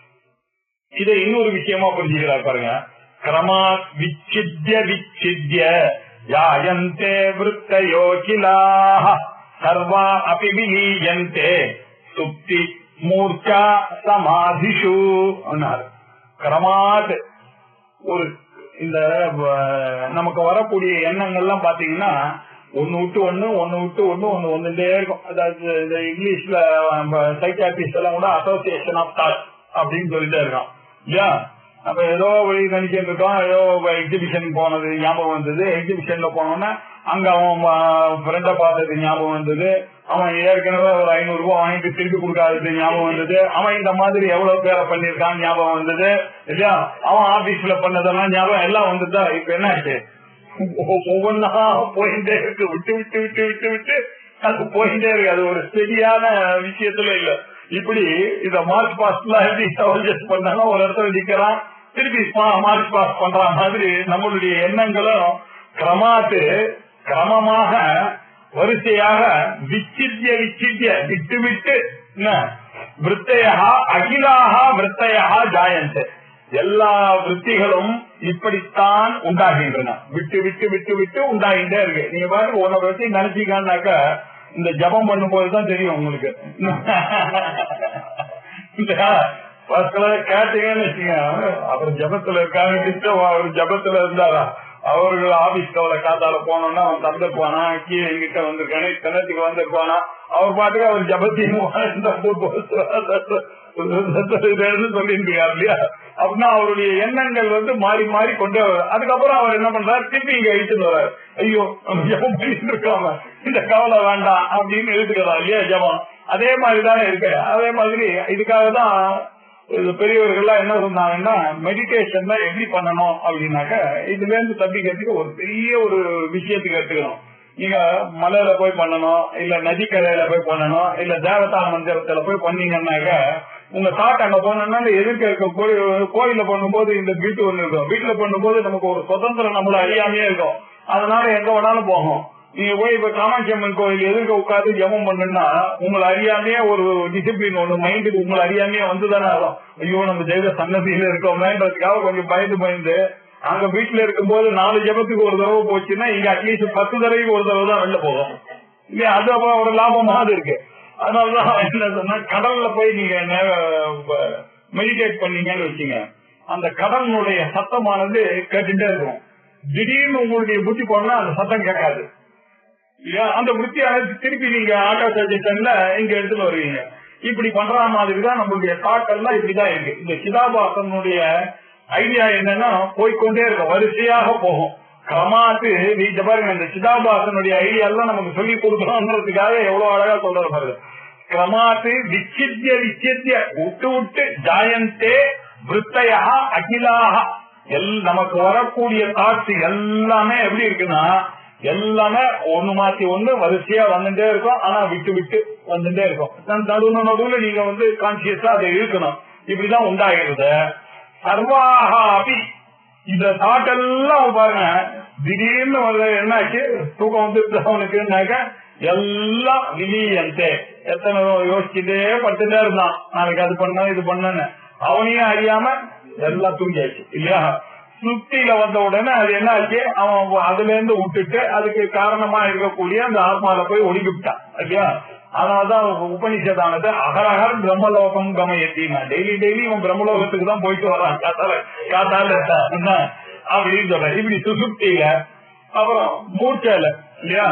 B: இதை இன்னொரு விஷயமா புரிஞ்சுக்கிறார் பாருங்க கிரமா விச்சித்ய விச்சித்ய யாயந்தே விருத்தயோ கிலாஹ சர்வா அபி விலீயந்தே சுப்தி மூர்ச்சா சமாதிஷு அன்னார் கிரமாத் ஒரு இந்த அஹ், நமக்கு வரக்கூடிய எண்ணங்கள்லாம் பாத்தீங்கன்னா ஒண்ணு விட்டு ஒண்ணு ஒண்ணு விட்டு ஒண்ணு ஒண்ணு வந்துட்டே இருக்கும் அதாவது இந்த இங்கிலீஷ்ல சைக்காட்ரிஸ்ட் எல்லாம் கூட அசோசியேஷன் ஆஃப் தாட் அப்படின்னு சொல்லிட்டே இருக்கான் இல்லையா அப்ப ஏதோ வழி நினைச்சிட்டு இருக்கோம் ஏதோ எக்ஸிபிஷன் போனது ஞாபகம் வந்தது எக்ஸிபிஷன்ல போனோம்னா அங்க அவன் ஃப்ரெண்ட பார்த்தது ஞாபகம் வந்தது அவன் ஏற்கனவே ஒரு ஐநூறு ரூபாய் வாங்கிட்டு திருப்பி கொடுக்காதது ஞாபகம் வந்தது அவன் இந்த மாதிரி எவ்வளவு பேரை பண்ணிருக்கான் ஞாபகம் வந்தது இல்லையா அவன் ஆபீஸ்ல பண்ணதெல்லாம் ஞாபகம் எல்லாம் வந்ததா இப்ப என்ன ஆச்சு ஒ- ஒவ்வொன்னா போயிட்டே இருக்கு விட்டு விட்டு விட்டு விட்டு விட்டு அது போயிட்டே இருக்கு அது ஒரு சரியான விஷயத்துல இல்ல இப்படி இத மார்ச் பாஸ்ட்ல எப்படி சவர்ஜஸ் பண்ணாங்க ஒரு இடத்துல நிக்கிறான் திருப்பி மார்ச் பாஸ் பண்ற மாதிரி நம்மளுடைய எண்ணங்களும் கிரமாத்து கிரமமாக வரிசையாக விச்சித்ய விச்சித்ய விட்டு விட்டு என்ன விற்த்தையா அகிலாக விற்த்தையா ஜாயந்த் எல்லா விற்த்திகளும் இப்படித்தான் உண்டாகின்றன விட்டு விட்டு விட்டு விட்டு உண்டாகிட்டே இருக்கு நீங்க பாட்டு உன்னை பத்தி நினைச்சீங்கன்னாக்க இந்த ஜபம் பண்ணும்போது தான் தெரியும் உங்களுக்கு ஃபர்ஸ்ட்ல கேட்டீங்கன்னு வச்சுங்க அவர் ஜபத்துல இருக்காங்க கிட்ட அவர் ஜபத்துல இருந்தாரா அவர்கள் ஆபீஸ் கவலை காத்தால போனோம்னா அவன் தந்திருப்பானா கீழே எங்கிட்ட வந்திருக்கானே கிணத்துக்கு வந்திருப்பானா அவர் பாட்டுக்கு அவர் ஜபத்தையும் சொல்லிட்டு இல்லையா அப்படின்னா அவருடைய எண்ணங்கள் வந்து மாறி மாறி கொண்டு வர அதுக்கப்புறம் அவர் என்ன பண்றாரு திருப்பி இங்க இழுத்துட்டு வர்றாரு ஐயோ நம்ம ஜபம் பண்ணிட்டு இருக்காம இந்த கவலை வேண்டாம் அப்படின்னு இழுத்துக்கிறா இல்லையா ஜபம் அதே மாதிரிதான் இருக்கு அதே மாதிரி இதுக்காக தான் இது பெரியவர்கள்லாம் என்ன சொன்னாங்கன்னா மெடிடேஷன் தான் எப்படி பண்ணணும் அப்படின்னாக்க இதுல இருந்து தப்பிக்கிறதுக்கு ஒரு பெரிய ஒரு விஷயத்துக்கு எடுத்துக்கணும் நீங்க மலையில போய் பண்ணணும் இல்ல நதிக்கரையில போய் பண்ணணும் இல்ல தேவதா மந்திரத்துல போய் பண்ணீங்கன்னாக்க உங்க தாட் அங்க போனோம்னா எதிர்க்க இருக்க கோயில் கோயில பண்ணும்போது இந்த வீட்டு ஒண்ணு இருக்கும் வீட்டுல பண்ணும்போது நமக்கு ஒரு சுதந்திரம் நம்மள அறியாமையே இருக்கும் அதனால எங்க வேணாலும் போகும் நீங்க போய் இப்ப காமாட்சி அம்மன் கோயில் எதிர்க்க உட்காந்து ஜெபம் பண்ணுன்னா உங்களை அறியாமையே ஒரு டிசிப்ளின் ஒண்ணு மைண்டுக்கு உங்களை அறியாமையே வந்துதானே ஆகும் ஐயோ நம்ம தெய்வ சன்னதியில இருக்கோமேன்றதுக்காக கொஞ்சம் பயந்து பயந்து அங்க வீட்டுல இருக்கும்போது நாலு ஜபத்துக்கு ஒரு தடவை போச்சுன்னா இங்க அட்லீஸ்ட் பத்து தடவைக்கு ஒரு தடவை தான் வெளில போகும் இல்லையா அது அப்ப ஒரு லாபமாக இருக்கு அதனாலதான் என்ன சொன்னா கடல்ல போய் நீங்க மெடிடேட் பண்ணீங்கன்னு வச்சீங்க அந்த கடலினுடைய சத்தமானது கேட்டுட்டே இருக்கும் திடீர்னு உங்களுடைய புத்தி போனா அந்த சத்தம் கேட்காது இல்லையா அந்த புத்தியானது திருப்பி நீங்க ஆட்டோ சஜஷன்ல இங்க எடுத்துட்டு வருவீங்க இப்படி பண்ற மாதிரி தான் நம்மளுடைய தாட் எல்லாம் இப்படிதான் இருக்கு இந்த சிதாபாசனுடைய ஐடியா என்னன்னா போய்கொண்டே இருக்கும் வரிசையாக போகும் கிரமாத்து நீங்க பாருங்க இந்த சிதாபாசனுடைய ஐடியா எல்லாம் நமக்கு சொல்லி கொடுக்கணும்ன்றதுக்காக எவ்வளவு அழகா சொல்ற பாருங்க கிரமாத்து விச்சித்ய விச்சித்ய விட்டு விட்டு ஜாயந்தே விற்த்தையா அகிலாக எல் நமக்கு வரக்கூடிய காட்சி எல்லாமே எப்படி இருக்குன்னா எல்லாமே ஒண்ணு மாத்தி ஒண்ணு வரிசையா வந்துட்டே இருக்கும் ஆனா விட்டு விட்டு வந்துட்டே இருக்கும் நடுவுல நடுவுல நீங்க வந்து கான்சியஸா அதை இருக்கணும் இப்படிதான் உண்டாகிறது சர்வாக அபி இந்த தாட் எல்லாம் பாருங்க திடீர்னு வந்து என்னாச்சு தூக்கம் வந்து அவனுக்குனாக்க எல்லாம் விலியந்தே எத்தனை யோசிச்சுட்டே படுத்துட்டே இருந்தான் நாளைக்கு அது பண்ண இது பண்ணு அவனையும் அறியாம எல்லாம் தூங்கியாச்சு இல்லையா சுத்தியில வந்த உடனே அது என்ன ஆச்சு அவன் அதுல இருந்து விட்டுட்டு அதுக்கு காரணமா இருக்கக்கூடிய அந்த ஆத்மால போய் ஒடுங்கிவிட்டான் இல்லையா அதனாலதான் உபனிஷதானது அகரகர் பிரம்மலோகம் கமயத்தினா டெய்லி டெய்லி இவன் பிரம்மலோகத்துக்கு தான் போயிட்டு வரான் காத்தால காத்தால என்ன அப்படின்னு சொல்ற இப்படி சுசுப்தியில அப்புறம் மூர்ச்சையில இல்லையா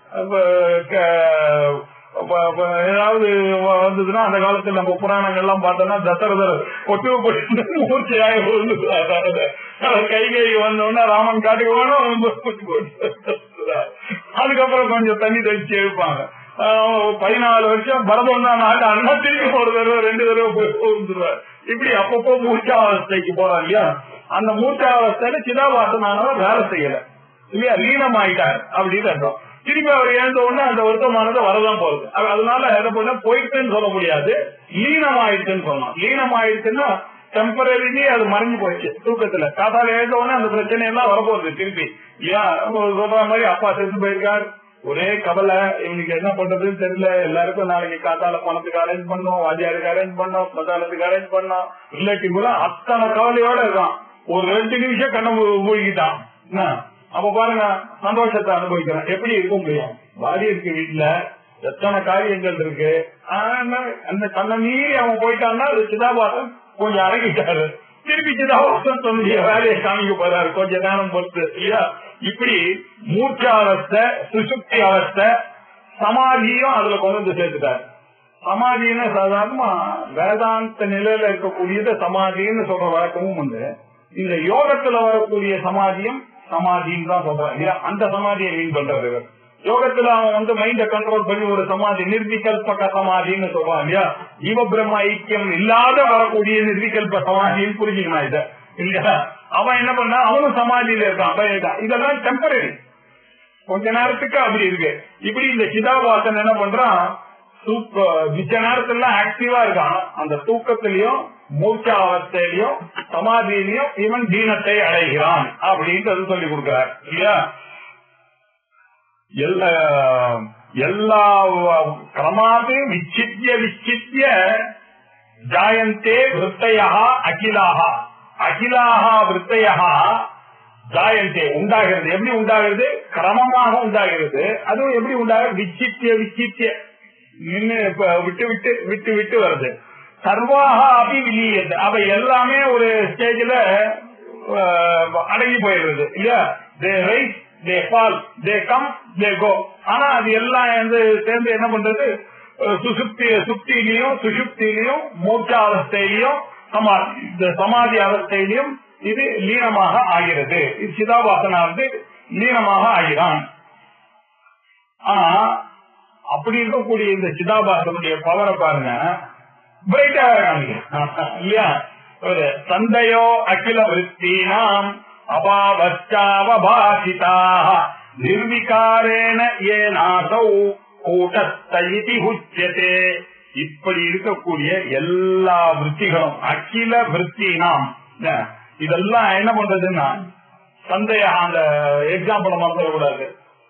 B: ஏதாவது வந்ததுன்னா அந்த காலத்துல நம்ம புராணங்கள் எல்லாம் பார்த்தோம்னா தசரதர் ஒட்டு போட்டு மூர்ச்சையாக கைகை வந்தோடனே ராமன் காட்டுக்கு வேணும் அதுக்கப்புறம் கொஞ்சம் தண்ணி தெளிச்சு எழுப்பாங்க பதினாலு வருஷம் பரதம் தான் நாட்டு அண்ணா திரும்பி ஒரு தடவை ரெண்டு தடவை போய் வந்துருவார் இப்படி அப்பப்போ மூச்சாவஸ்தைக்கு போறான் இல்லையா அந்த மூச்சாவஸ்தையில சிதாபாசனானவர் வேலை செய்யல இல்லையா லீனம் ஆயிட்டார் அப்படின்னு அர்த்தம் திரும்பி அவர் எழுந்த உடனே அந்த வருத்தமானது வரதான் போகுது அதனால என்ன பண்ண போயிட்டுன்னு சொல்ல முடியாது லீனம் ஆயிடுச்சுன்னு சொல்லலாம் லீனம் ஆயிடுச்சுன்னா டெம்பரரிலி அது மறைஞ்சு போச்சு தூக்கத்துல காத்தால எழுந்த உடனே அந்த பிரச்சனை எல்லாம் வரப்போகுது திருப்பி ஏன் சொல்ற மாதிரி அப்பா செத்து போயிருக்காரு ஒரே கவலை இவனுக்கு என்ன பண்றதுன்னு தெரியல எல்லாருக்கும் நாளைக்கு காத்தால பணத்துக்கு அரேஞ்ச் பண்ணோம் வாத்தியாருக்கு அரேஞ்ச் பண்ணோம் மசாலத்துக்கு அரேஞ்ச் பண்ணோம் ரிலேட்டிவ் அத்தனை கவலையோட இருக்கான் ஒரு ரெண்டு நிமிஷம் கண்ணை மூழ்கிட்டான் அப்ப பாருங்க சந்தோஷத்தை அனுபவிக்கிறான் எப்படி இருக்க முடியும் வாடி இருக்கு வீட்டுல எத்தனை காரியங்கள் இருக்கு அந்த கண்ணை மீறி அவன் போயிட்டான்னா அது சிதாபாசம் கொஞ்சம் அடங்கிட்டாரு திருப்பி சிதாபாசம் தன்னுடைய வேலையை காமிக்க போறாரு கொஞ்ச நேரம் பொறுத்து இல்லையா இப்படி மூச்சாவஸ்தை சுசுப்தி அவஸ்தை சமாதியும் அதுல கொண்டு வந்து சேர்த்துட்டாரு சமாதின்னு சாதாரணமா வேதாந்த நிலையில இருக்கக்கூடியது சமாதின்னு சொல்ற வழக்கமும் உண்டு இந்த யோகத்துல வரக்கூடிய சமாதியும் சமாதின்னு தான் சொல்றாங்க இல்லையா அந்த சமாதியை மீன் பண்றது இவர் யோகத்துல அவன் வந்து மைண்ட கண்ட்ரோல் பண்ணி ஒரு சமாதி நிர்விகல்பக சமாதின்னு சொல்றான் இல்லையா ஜீவ பிரம்ம ஐக்கியம் இல்லாத வரக்கூடிய நிர்விகல்ப சமாதின்னு புரிஞ்சுக்கணும் இத இல்லையா அவன் என்ன பண்ணா அவனும் சமாதியில இருக்கான் இதெல்லாம் டெம்பரரி கொஞ்ச நேரத்துக்கு அப்படி இருக்கு இப்படி இந்த சிதாபாசன் என்ன பண்றான் மிச்ச நேரத்துல ஆக்டிவா இருக்கான் அந்த தூக்கத்திலையும் மூச்ச அவஸ்தையிலையும் சமாதியிலையும் இவன் தீனத்தை அடைகிறான் அப்படின்றது சொல்லி கொடுக்கிறார் இல்லையா எல்லா எல்லா கிரமாது விச்சித்ய விச்சித்ய ஜாயந்தே விற்த்தையா அகிலாக அகிலாக விற்த்தையா ஜாயந்தே உண்டாகிறது எப்படி உண்டாகிறது கிரமமாக உண்டாகிறது அதுவும் எப்படி உண்டாகிறது விச்சித்திய விச்சித்திய நின்று விட்டு விட்டு விட்டு விட்டு வருது சர்வாக அபி விலியது அவை எல்லாமே ஒரு ஸ்டேஜ்ல அஹ், அடங்கி போயிடுறது இல்லையா they rise they fall they come they go ஆனா அது எல்லாம் வந்து சேர்ந்து என்ன பண்றது அஹ், சுசுப்தி சுப்தியிலையும் சுசுப்தியிலையும் மோட்ச அவஸ்தையிலையும் சமாதி இந்த சமாதி அவஸ்தையிலையும் இது லீனமாக ஆகிறது இது சிதாபாசனானது லீனமாக ஆகிறான் ஆனா அப்படி இருக்கக்கூடிய இந்த சிதாபாசனுடைய பவரை பாருங்க பிரைட்டா இல்லையா ஒரு சந்தையோ அகில விற்பீனாம் அபாவச்சாவபாசிதா நிர்விகாரேன ஏனாசௌ கூட்டஸ்தி உச்சதே இப்படி இருக்கக்கூடிய எல்லா விற்த்திகளும் அகில விற்த்தினாம் இதெல்லாம் என்ன பண்றதுன்னா சந்தைய அந்த எக்ஸாம்பிள் மறந்துடக்கூடாது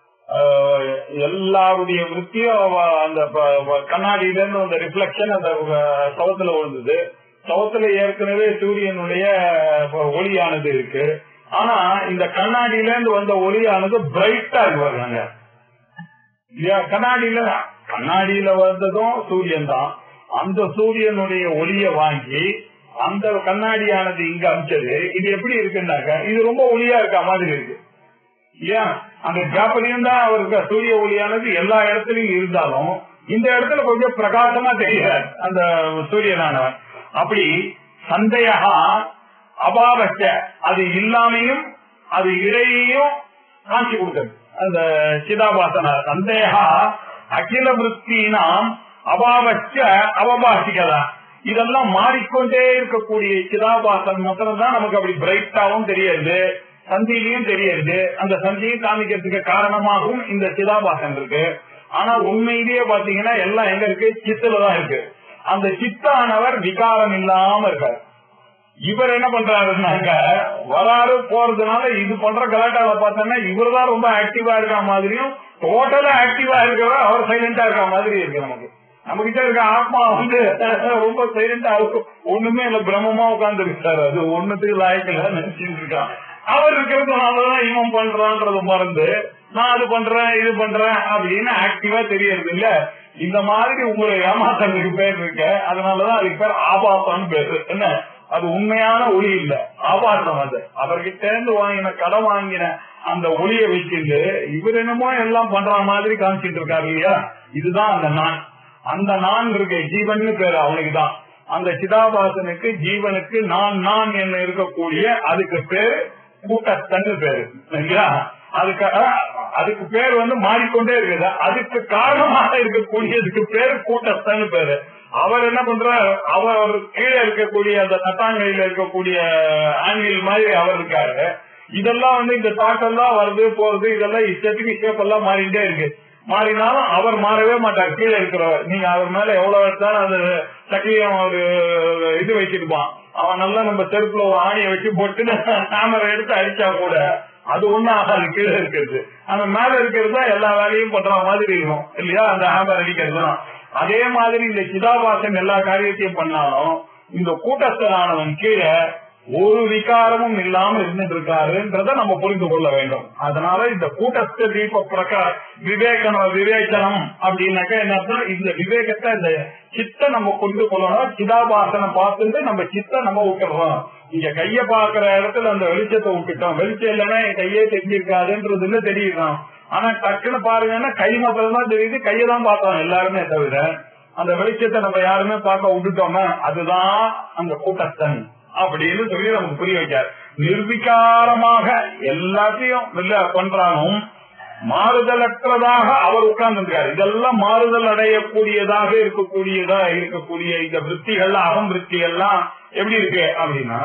B: ஆஹ் எல்லாருடைய விற்த்தியும் அவ- அந்த ப- ப- கண்ணாடியில இருந்து அந்த ரிஃப்ளெக்ஷன் அந்த அஹ், சவத்துல விழுந்தது சவத்துல ஏற்கனவே சூரியனுடைய ப- ஒளியானது இருக்கு ஆனா இந்த கண்ணாடியில இருந்து வந்த ஒளியானது பிரைட்டா இருக்கு பாருங்க இல்லையா கண்ணாடியில கண்ணாடியில வந்ததும் சூரியன் தான் அந்த சூரியனுடைய ஒளிய வாங்கி அந்த கண்ணாடியானது இங்க அமைச்சது இது எப்படி இருக்குன்னாக்க இது ரொம்ப ஒளியா இருக்க மாதிரி இருக்கு இல்லையா அந்த கேப்லயும் தான் அவருக்கு சூரிய ஒளியானது எல்லா இடத்துலயும் இருந்தாலும் இந்த இடத்துல கொஞ்சம் பிரகாசமா தெரியாது அந்த சூரியனானவன் அப்படி சந்தையா அபாவச்ச அது இல்லாமையும் அது இடையையும் காட்சி கொடுக்கிறது அந்த சிதாபாசன சந்தேகா அகில விற்பினாம் அபாவச்ச அவபாசிகதா இதெல்லாம் மாறிக்கொண்டே இருக்கக்கூடிய சிதாபாசன் மாத்திரம் தான் நமக்கு அப்படி பிரைட்டாவும் தெரியாது சந்தியிலையும் தெரியாது அந்த சந்தியை காமிக்கிறதுக்கு காரணமாகவும் இந்த சிதாபாசன் இருக்கு ஆனா உண்மையிலேயே பாத்தீங்கன்னா எல்லாம் எங்க இருக்கு சித்துல தான் இருக்கு அந்த சித்தானவர் விகாரம் இல்லாம இருக்காரு இவர் என்ன பண்றாருன்னாக்க வராரு போறதுனால இது பண்ற கலாட்டால பார்த்தோம்னா இவர் தான் ரொம்ப ஆக்டிவா இருக்க மாதிரியும் டோட்டலா ஆக்டிவா இருக்கிறவர் அவர் சைலண்டா இருக்க மாதிரி இருக்கு நமக்கு நம்ம கிட்ட இருக்க ஆத்மா வந்து ரொம்ப சைலண்டா இருக்கும் ஒண்ணுமே இல்ல பிரம்மமா உட்கார்ந்து இருக்காரு அது ஒண்ணுத்துக்கு லாயக்கல நினைச்சிட்டு இருக்கான் அவர் இருக்கிறதுனாலதான் இவன் பண்றான்றது மறந்து நான் அது பண்றேன் இது பண்றேன் அப்படின்னு ஆக்டிவா தெரியறது இல்ல இந்த மாதிரி உங்களை ஏமாத்தனுக்கு பேர் இருக்கு அதனாலதான் அதுக்கு பேர் ஆபாசம்னு பேரு என்ன அது உண்மையான ஒளி இல்ல ஆபாசம் அது அவர்கிட்ட இருந்து வாங்கின கடன் வாங்கின அந்த ஒளியை வச்சுட்டு இவர் என்னமோ எல்லாம் பண்ற மாதிரி காமிச்சிட்டு இருக்காரு இல்லையா இதுதான் அந்த நான் அந்த நான் இருக்கு ஜீவன் பேரு அவனுக்கு தான் அந்த சிதாபாசனுக்கு ஜீவனுக்கு நான் நான் என்ன இருக்கக்கூடிய அதுக்கு பேரு கூட்டத்தன்னு பேரு இல்லையா அதுக்கு அஹ், அதுக்கு பேர் வந்து மாறிக்கொண்டே இருக்குது அதுக்கு காரணமாக இருக்கக்கூடியதுக்கு பேரு கூட்டத்தன்னு பேரு அவர் என்ன பண்றார் அவர் கீழே இருக்கக்கூடிய அந்த தட்டாங்கையில இருக்கக்கூடிய ஆங்கிள் மாதிரி அவர் இருக்காரு இதெல்லாம் வந்து இந்த தாட்டெல்லாம் வருது போறது இதெல்லாம் இஷ்டத்துக்கு ஷேப் எல்லாம் மாறிட்டே இருக்கு மாறினாலும் அவர் மாறவே மாட்டார் கீழே இருக்கிறவர் நீங்க அவர் மேல எவ்வளவு எடுத்தாலும் அந்த சக்கிலியம் ஒரு இது வச்சிருப்பான் அவன் நல்லா நம்ம செருப்புல ஒரு ஆணியை வச்சு போட்டு கேமரா எடுத்து அடிச்சா கூட அது ஒண்ணும் ஆகாது கீழே இருக்கிறது அந்த மேல இருக்கிறது தான் எல்லா வேலையும் பண்ற மாதிரி இருக்கும் இல்லையா அந்த ஹேமர் அடிக்கிறது தான் அதே மாதிரி இந்த சிதாபாசன் எல்லா காரியத்தையும் பண்ணாலும் இந்த கூட்டஸ்தனானவன் கீழே ஒரு விகாரமும் இல்லாம இருந்துட்டு இருக்காருன்றத நம்ம புரிந்து கொள்ள வேண்டும் அதனால இந்த கூட்டஸ்த தீப பிரகா விவேகன விவேச்சனம் அப்படின்னாக்க என்ன அர்த்தம்? இந்த விவேகத்தை இந்த சித்த நம்ம கொண்டு கொள்ளணும் சிதாபாசனை பார்த்துட்டு நம்ம சித்த நம்ம விட்டுறோம் இங்க கைய பாக்குற இடத்துல அந்த வெளிச்சத்தை விட்டுட்டோம் வெளிச்சம் இல்லைன்னா என் கையே தெரிஞ்சிருக்காதுன்றதுல தெரியுறோம் ஆனா டக்குன்னு பாருங்கன்னா கை மாத்திரம் தான் தெரியுது கையை தான் பார்த்தோம் எல்லாருமே தவிர அந்த வெளிச்சத்தை நம்ம யாருமே பார்க்க விட்டுட்டோம்னா அதுதான் அந்த கூட்டஸ்தன் அப்படின்னு சொல்லி நமக்கு புரிய வைக்கார் நிர்விகாரமாக எல்லாத்தையும் இல்ல பண்றானும் மாறுதலற்றதாக அவர் உட்கார்ந்துருக்காரு இதெல்லாம் மாறுதல் அடையக்கூடியதாக இருக்கக்கூடியதா இருக்கக்கூடிய இந்த விற்த்திகள்லாம் அகம் விற்த்திகள்லாம் எப்படி இருக்கு அப்படின்னா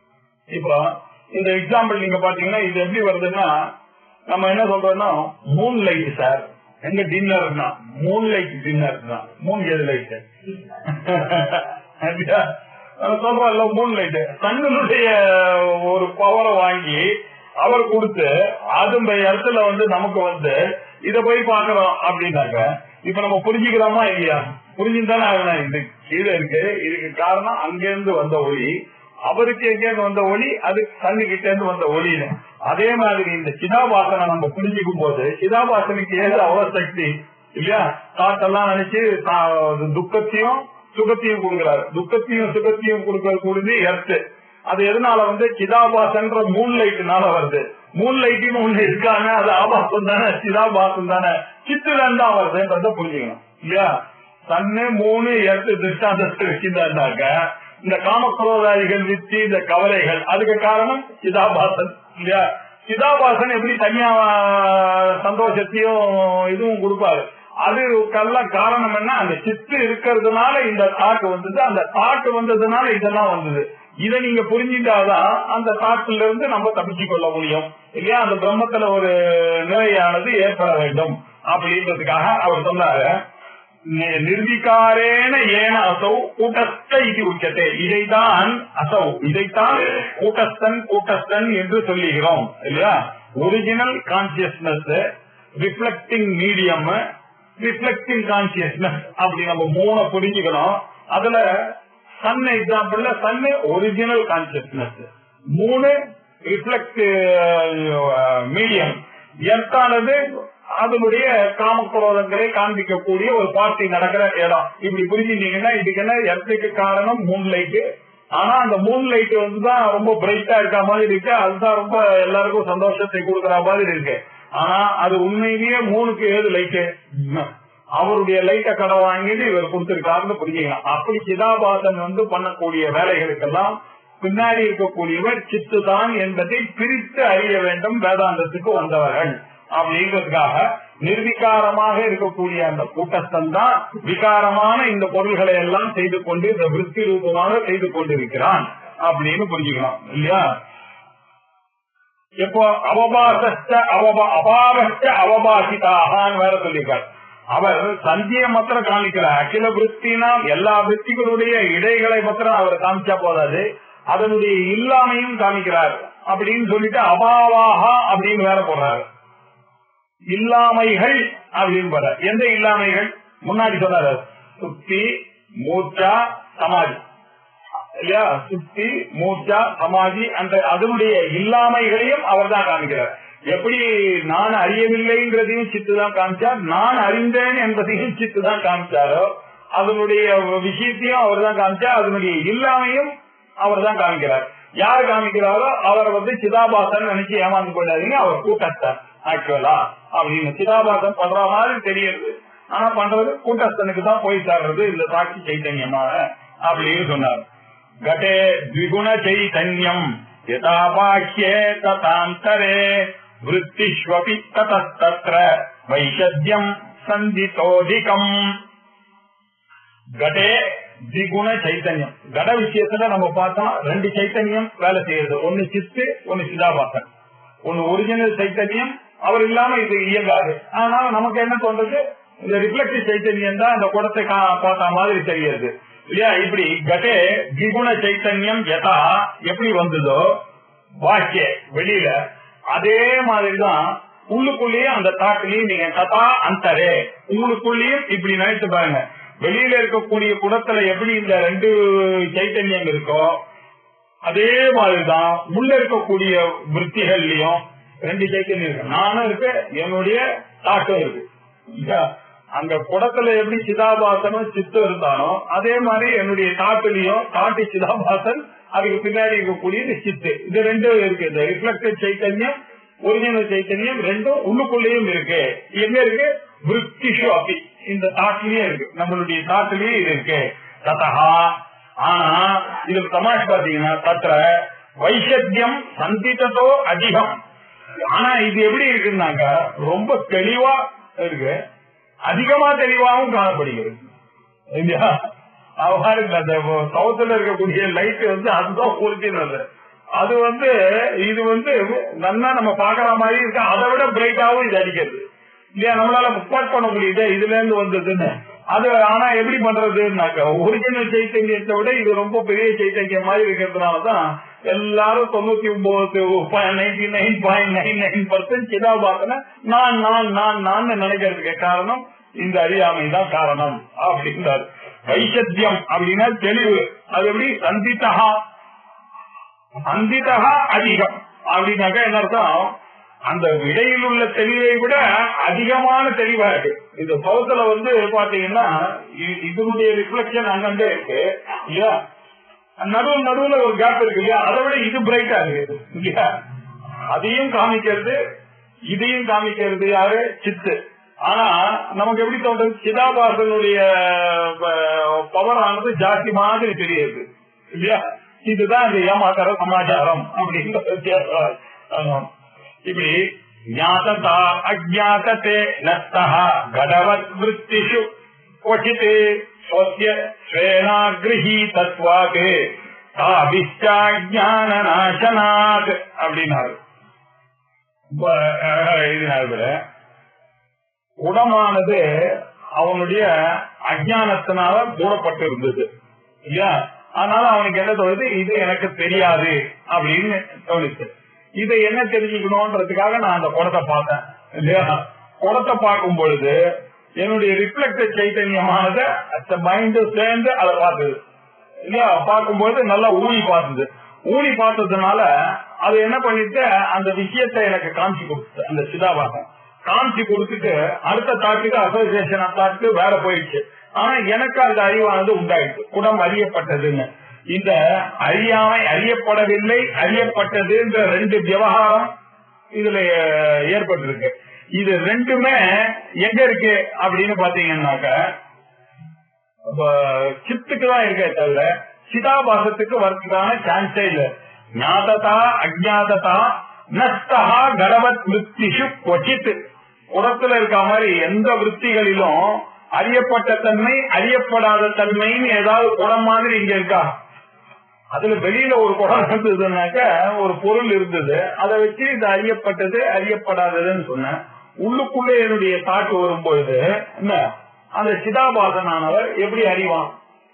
B: இப்போ இந்த எக்ஸாம்பிள் நீங்க பாத்தீங்கன்னா இது எப்படி வருதுன்னா நம்ம என்ன சொல்றோம்னா மூன் லைட் சார் எங்க டின்னர்னா மூன் லைட் டின்னர் தான் மூன் எது லைட் சொல்றோம்ல மூன் லைட் சன்னுடைய ஒரு பவரை வாங்கி அவர் கொடுத்து அது இந்த இடத்துல வந்து நமக்கு வந்து இத போய் பாக்குறோம் அப்படின்னாக்க இப்ப நம்ம புரிஞ்சுக்கிறோமா இல்லையா புரிஞ்சுதானே ஆகணும் இது கீழே இருக்கு இதுக்கு காரணம் அங்கிருந்து வந்த ஒளி அவருக்கு எங்கேருந்து வந்த ஒளி அது கண்ணு கிட்ட இருந்து வந்த ஒளின்னு அதே மாதிரி இந்த சிதாபாசனை நம்ம புரிஞ்சுக்கும் போது சிதாபாசனுக்கு ஏது அவ்வளவு சக்தி இல்லையா காட்டெல்லாம் நினைச்சு தா- துக்கத்தையும் சுகத்தையும் கொடுக்கிறாரு துக்கத்தையும் சுகத்தையும் கொடுக்கறது கூடியது எர்த்து அது எதனால வந்து சிதாபாசன்ற மூன் லைட்னால வருது மூன் லைட்னு ஒண்ணு இருக்காங்க அது ஆபாசம் தானே சிதாபாசம் தானே சித்துல இருந்தா வருதுன்றத புரிஞ்சுக்கணும் இல்லையா தன்னு மூணு எடுத்து திருஷ்டாந்தத்தை வச்சிருந்தாங்க இந்த காமக்ரோதாதிகள் வித்தி இந்த கவலைகள் அதுக்கு காரணம் சிதாபாசன் இல்லையா சிதாபாசன் எப்படி தனியா ஆஹ், சந்தோஷத்தையும் இதுவும் கொடுப்பாரு அதுக்கெல்லாம் காரணம் என்ன அந்த சித்து இருக்கிறதுனால இந்த தாக்கு வந்தது அந்த தாக்கு வந்ததுனால இதெல்லாம் வந்தது இதை நீங்க புரிஞ்சுட்டாதான் அந்த தாக்குல இருந்து நம்ம தப்பிச்சு கொள்ள முடியும் இல்லையா அந்த பிரம்மத்துல ஒரு நிலையானது ஏற்பட வேண்டும் அப்படின்றதுக்காக அவர் சொன்னாரு நி- நிர்விகாரேன ஏன அசௌ கூட்டஸ்த இது உச்சத்தை இதைத்தான் அசௌ இதைத்தான் கூட்டஸ்தன் கூட்டஸ்தன் என்று சொல்லுகிறோம் இல்லையா original consciousness reflecting medium reflecting consciousness அப்படி நம்ம மூணு புரிஞ்சுக்கணும் அதுல சன் எக்ஸாம்பிள்ல சன் ஒரிஜினல் கான்சியஸ்னஸ் மூணு ரிஃப்ளெக்ட் மீடியம் எர்த்தானது அதனுடைய காமக்குரோதங்களை காண்பிக்கக்கூடிய ஒரு பார்ட்டி நடக்கிற இடம் இப்படி புரிஞ்சுட்டீங்கன்னா இதுக்கு என்ன எர்த்துக்கு காரணம் மூன் லைட்டு ஆனா அந்த மூன் லைட் வந்துதான் ரொம்ப பிரைட்டா இருக்க மாதிரி இருக்கு அதுதான் ரொம்ப எல்லாருக்கும் சந்தோஷத்தை கொடுக்கற மாதிரி இருக்கு ஆனா அது உண்மையிலேயே மூணுக்கு ஏது லைட்டு அவருடைய லைட்டை கடை வாங்கிட்டு இவர் கொடுத்திருக்காருன்னு புரிஞ்சுக்கலாம் அப்படி சிதாபாசன் வந்து பண்ணக்கூடிய வேலைகளுக்கெல்லாம் பின்னாடி இருக்கக்கூடியவர் சித்து தான் என்பதை பிரித்து அறிய வேண்டும் வேதாந்தத்துக்கு வந்தவர்கள் அப்படிங்கிறதுக்காக நிர்விகாரமாக இருக்கக்கூடிய அந்த கூட்டஸ்தன் தான் விகாரமான இந்த பொருள்களை எல்லாம் செய்து கொண்டு இந்த விருத்தி ரூபமாக செய்து கொண்டிருக்கிறான் அப்படின்னு புரிஞ்சுக்கலாம் இல்லையா எப்போ அவபாசஸ்ட அவபா அபாவஸ்ட அவபாசிதாகான்னு வேற சொல்லியிருக்கார் அவர் சந்தியை மாத்திரம் காமிக்கிறார் அகில விற்த்தினா எல்லா விற்த்திகளுடைய இடைகளை மாத்திரம் அவர் காமிச்சா போதாது அதனுடைய இல்லாமையும் காமிக்கிறார் அப்படின்னு சொல்லிட்டு அபாவாகா அப்படின்னு வேற போடுறாரு இல்லாமைகள் அப்படின்னு போற எந்த இல்லாமைகள் முன்னாடி சொன்னாரு சுத்தி மூர்ச்சா சமாதி இல்லையா சுத்தி மூர்ச்சா சமாதி அந்த அதனுடைய இல்லாமைகளையும் அவர் தான் காமிக்கிறார் எப்படி நான் அறியவில்லைங்கிறதையும் சித்து தான் காமிச்சார் நான் அறிந்தேன் என்பதையும் சித்து தான் காமிச்சாரோ அதனுடைய விஷயத்தையும் அவர் தான் காமிச்சார் அதனுடைய இல்லாமையும் அவர் தான் காமிக்கிறார் யார் காமிக்கிறாரோ அவர் வந்து சிதாபாசன் நினைச்சு ஏமாந்து போயிடாதீங்க அவர் கூட்டஸ்தன் ஆக்சுவலா அப்படின்னு சிதாபாசன் பண்ற மாதிரி தெரியுது ஆனா பண்றது கூட்டஸ்தனுக்கு தான் போய் சேர்றது இந்த சாட்சி சைத்தன்யமாக அப்படின்னு சொன்னார் கட்டே த்விகுண சைத்தன்யம் யதா பாஹ்யே ததாந்தரே விருத்திஷ்வபி ததஸ்தத்ர வைஷத்யம் சந்திதோதிகம் கடே திகுண சைத்தன்யம் கட விஷயத்துல நம்ம பார்த்தோம் ரெண்டு சைத்தன்யம் வேலை செய்யறது ஒன்னு சித்து ஒன்னு சிதாபாசன் ஒன்னு ஒரிஜினல் சைத்தன்யம் அவர் இல்லாம இது இயங்காது ஆனா நமக்கு என்ன தோன்றது இந்த ரிஃப்ளெக்டிவ் சைத்தன்யம் தான் அந்த குடத்தை கா- பார்த்த மாதிரி தெரியுது இல்லையா இப்படி கடே திகுண சைத்தன்யம் யதா எப்படி வந்ததோ வாக்கிய வெளியில அதே மாதிரிதான் உள்ளுக்குள்ளேயும் அந்த தாட்டிலையும் நீங்க ததா அந்தரே உங்களுக்குள்ளேயும் இப்படி நினைச்சு பாருங்க வெளியில இருக்கக்கூடிய குடத்துல எப்படி இந்த ரெண்டு சைத்தன்யம் இருக்கோ அதே மாதிரிதான் உள்ள இருக்கக்கூடிய விற்த்திகள்லயும் ரெண்டு சைத்தன்யம் இருக்கு நானும் இருக்கு என்னுடைய தாட்டும் இருக்கு இல்லையா? அங்க குடத்துல எப்படி சிதாபாசனும் சித்தம் இருந்தானோ அதே மாதிரி என்னுடைய தாட்டுலயும் தாட்டு சிதாபாசன் அதுக்கு பின்னாடி இருக்கக்கூடிய இந்த சித்து இது ரெண்டும் இருக்கு இந்த ரிஃப்ளெக்டட் சைத்தன்யம் ஒரிஜினல் சைத்தன்யம் ரெண்டும் உள்ளுக்குள்ளேயும் இருக்கு எங்க இருக்கு விற்பிஷு அப்படி இந்த தாட்டிலேயே இருக்கு நம்மளுடைய தாட்டிலேயே இது இருக்கு ததா ஆனா இதுல தமாஷ் பாத்தீங்கன்னா தத்திர வைஷத்தியம் சந்தித்ததோ அதிகம் ஆனா இது எப்படி இருக்குன்னாக்க ரொம்ப தெளிவா இருக்கு அதிகமா தெளிவாகவும் காணப்படுகிறது இல்லையா அவருக்கு அந்த சவுத்துல இருக்கக்கூடிய லைட் வந்து அதுதான் ஒரிஜினல் அது வந்து இது வந்து நல்லா நம்ம பாக்குற மாதிரி இருக்கு அதை விட பிரைட்டாவும் இது அடிக்கிறது இல்லையா நம்மளால ஸ்பாட் பண்ண முடியுது இதுல இருந்து வந்ததுன்னு அது ஆனா எப்படி பண்றதுன்னாக்க ஒரிஜினல் சைத்தன்யத்தை விட இது ரொம்ப பெரிய சைத்தன்யம் மாதிரி இருக்கிறதுனாலதான் எல்லாரும் தொண்ணூத்தி ஒன்பது ninety nine point nine nine percent சிதாபாசன நான் நான் நான் நான் நினைக்கிறதுக்கு காரணம் இந்த அறியாமை தான் காரணம் அப்படின்றார் வைசத்தியம் அப்படின்னா தெளிவு அது எப்படி சந்தித்தகா சந்தித்தகா அதிகம் அப்படின்னாக்கா என்ன அர்த்தம் அந்த இடையில் உள்ள தெளிவை விட அதிகமான தெளிவா இருக்கு இந்த சவுத்துல வந்து பாத்தீங்கன்னா இ- இதனுடைய ரிஃப்ளெக்ஷன் அங்கண்டே இருக்கு இல்லையா நடுவு நடுவுல ஒரு கேப் இருக்கு இல்லையா அதை விட இது பிரைட்டா இருக்கு இல்லையா அதையும் காமிக்கிறது இதையும் காமிக்கிறது யாரு சித்து ஆனா நமக்கு எப்படி தோன்றது சிதாபாசனுடைய பவர் ஆனது ஜாஸ்தி மாதிரி தெரியுது இல்லையா இதுதான் இந்த ஏமாத்தார சமாச்சாரம் அப்படின்னு இப்படி ஞாததா அஜாத்தே நஸ்தா கடவத் விற்த்திஷு क्वचित् स्वस्य स्वेनागृहीतत्वात् ஞானநாசனாத் அப்படின்னாரு எழுதினாரு குடமானது அவனுடைய அஜானத்தினால மூடப்பட்டு இருந்தது இல்லையா அதனால அவனுக்கு என்ன தோணுது இது எனக்கு தெரியாது அப்படின்னு தோணுச்சு இதை என்ன தெரிஞ்சுக்கணும்ன்றதுக்காக நான் அந்த குடத்தை பார்த்தேன் இல்லையா குடத்தை பார்க்கும் பொழுது என்னுடைய ரிஃப்ளெக்டட் சைத்தன்யமானது அந்த மைண்ட் சேர்ந்து அதை பார்த்தது இல்லையா பார்க்கும்போது நல்லா ஊனி பார்த்தது ஊனி பார்த்ததுனால அது என்ன பண்ணிட்டு அந்த விஷயத்தை எனக்கு காமிச்சு கொடுத்து அந்த சிதாபாசம் காமிச்சு கொடுத்துட்டு அடுத்த தாட்டுக்கு அசோசியேஷன் தாட்டுக்கு வேற போயிடுச்சு ஆனா எனக்கு அந்த அறிவானது உண்டாயிடுச்சு குடம் அறியப்பட்டதுன்னு இந்த அறியாமை அறியப்படவில்லை அறியப்பட்டதுன்ற ரெண்டு விவகாரம் இதுல ஏற்பட்டிருக்கு இது ரெண்டுமே எங்க இருக்கு அப்படின்னு பாத்தீங்கன்னாக்க சித்துக்கு தான் இருக்கே தவிர சிதாபாசத்துக்கு வரதுக்கான சான்ஸே இல்ல ஞாததா அஜாததா நஸ்தா கடவத் விற்த்திஷு கொச்சித்து குடத்துல இருக்க மாதிரி எந்த விற்த்திகளிலும் அறியப்பட்ட தன்மை அறியப்படாத தன்மைன்னு ஏதாவது குடம் மாதிரி இங்க இருக்கா அதுல வெளியில ஒரு குடம் இருந்ததுனாக்க ஒரு பொருள் இருந்தது அதை வச்சு இது அறியப்பட்டது அறியப்படாததுன்னு சொன்னேன் உள்ளுக்குள்ளே என்னுடைய தாக்கு வரும்பொழுது என்ன அந்த சிதாபாசனானவர் எப்படி அறிவான்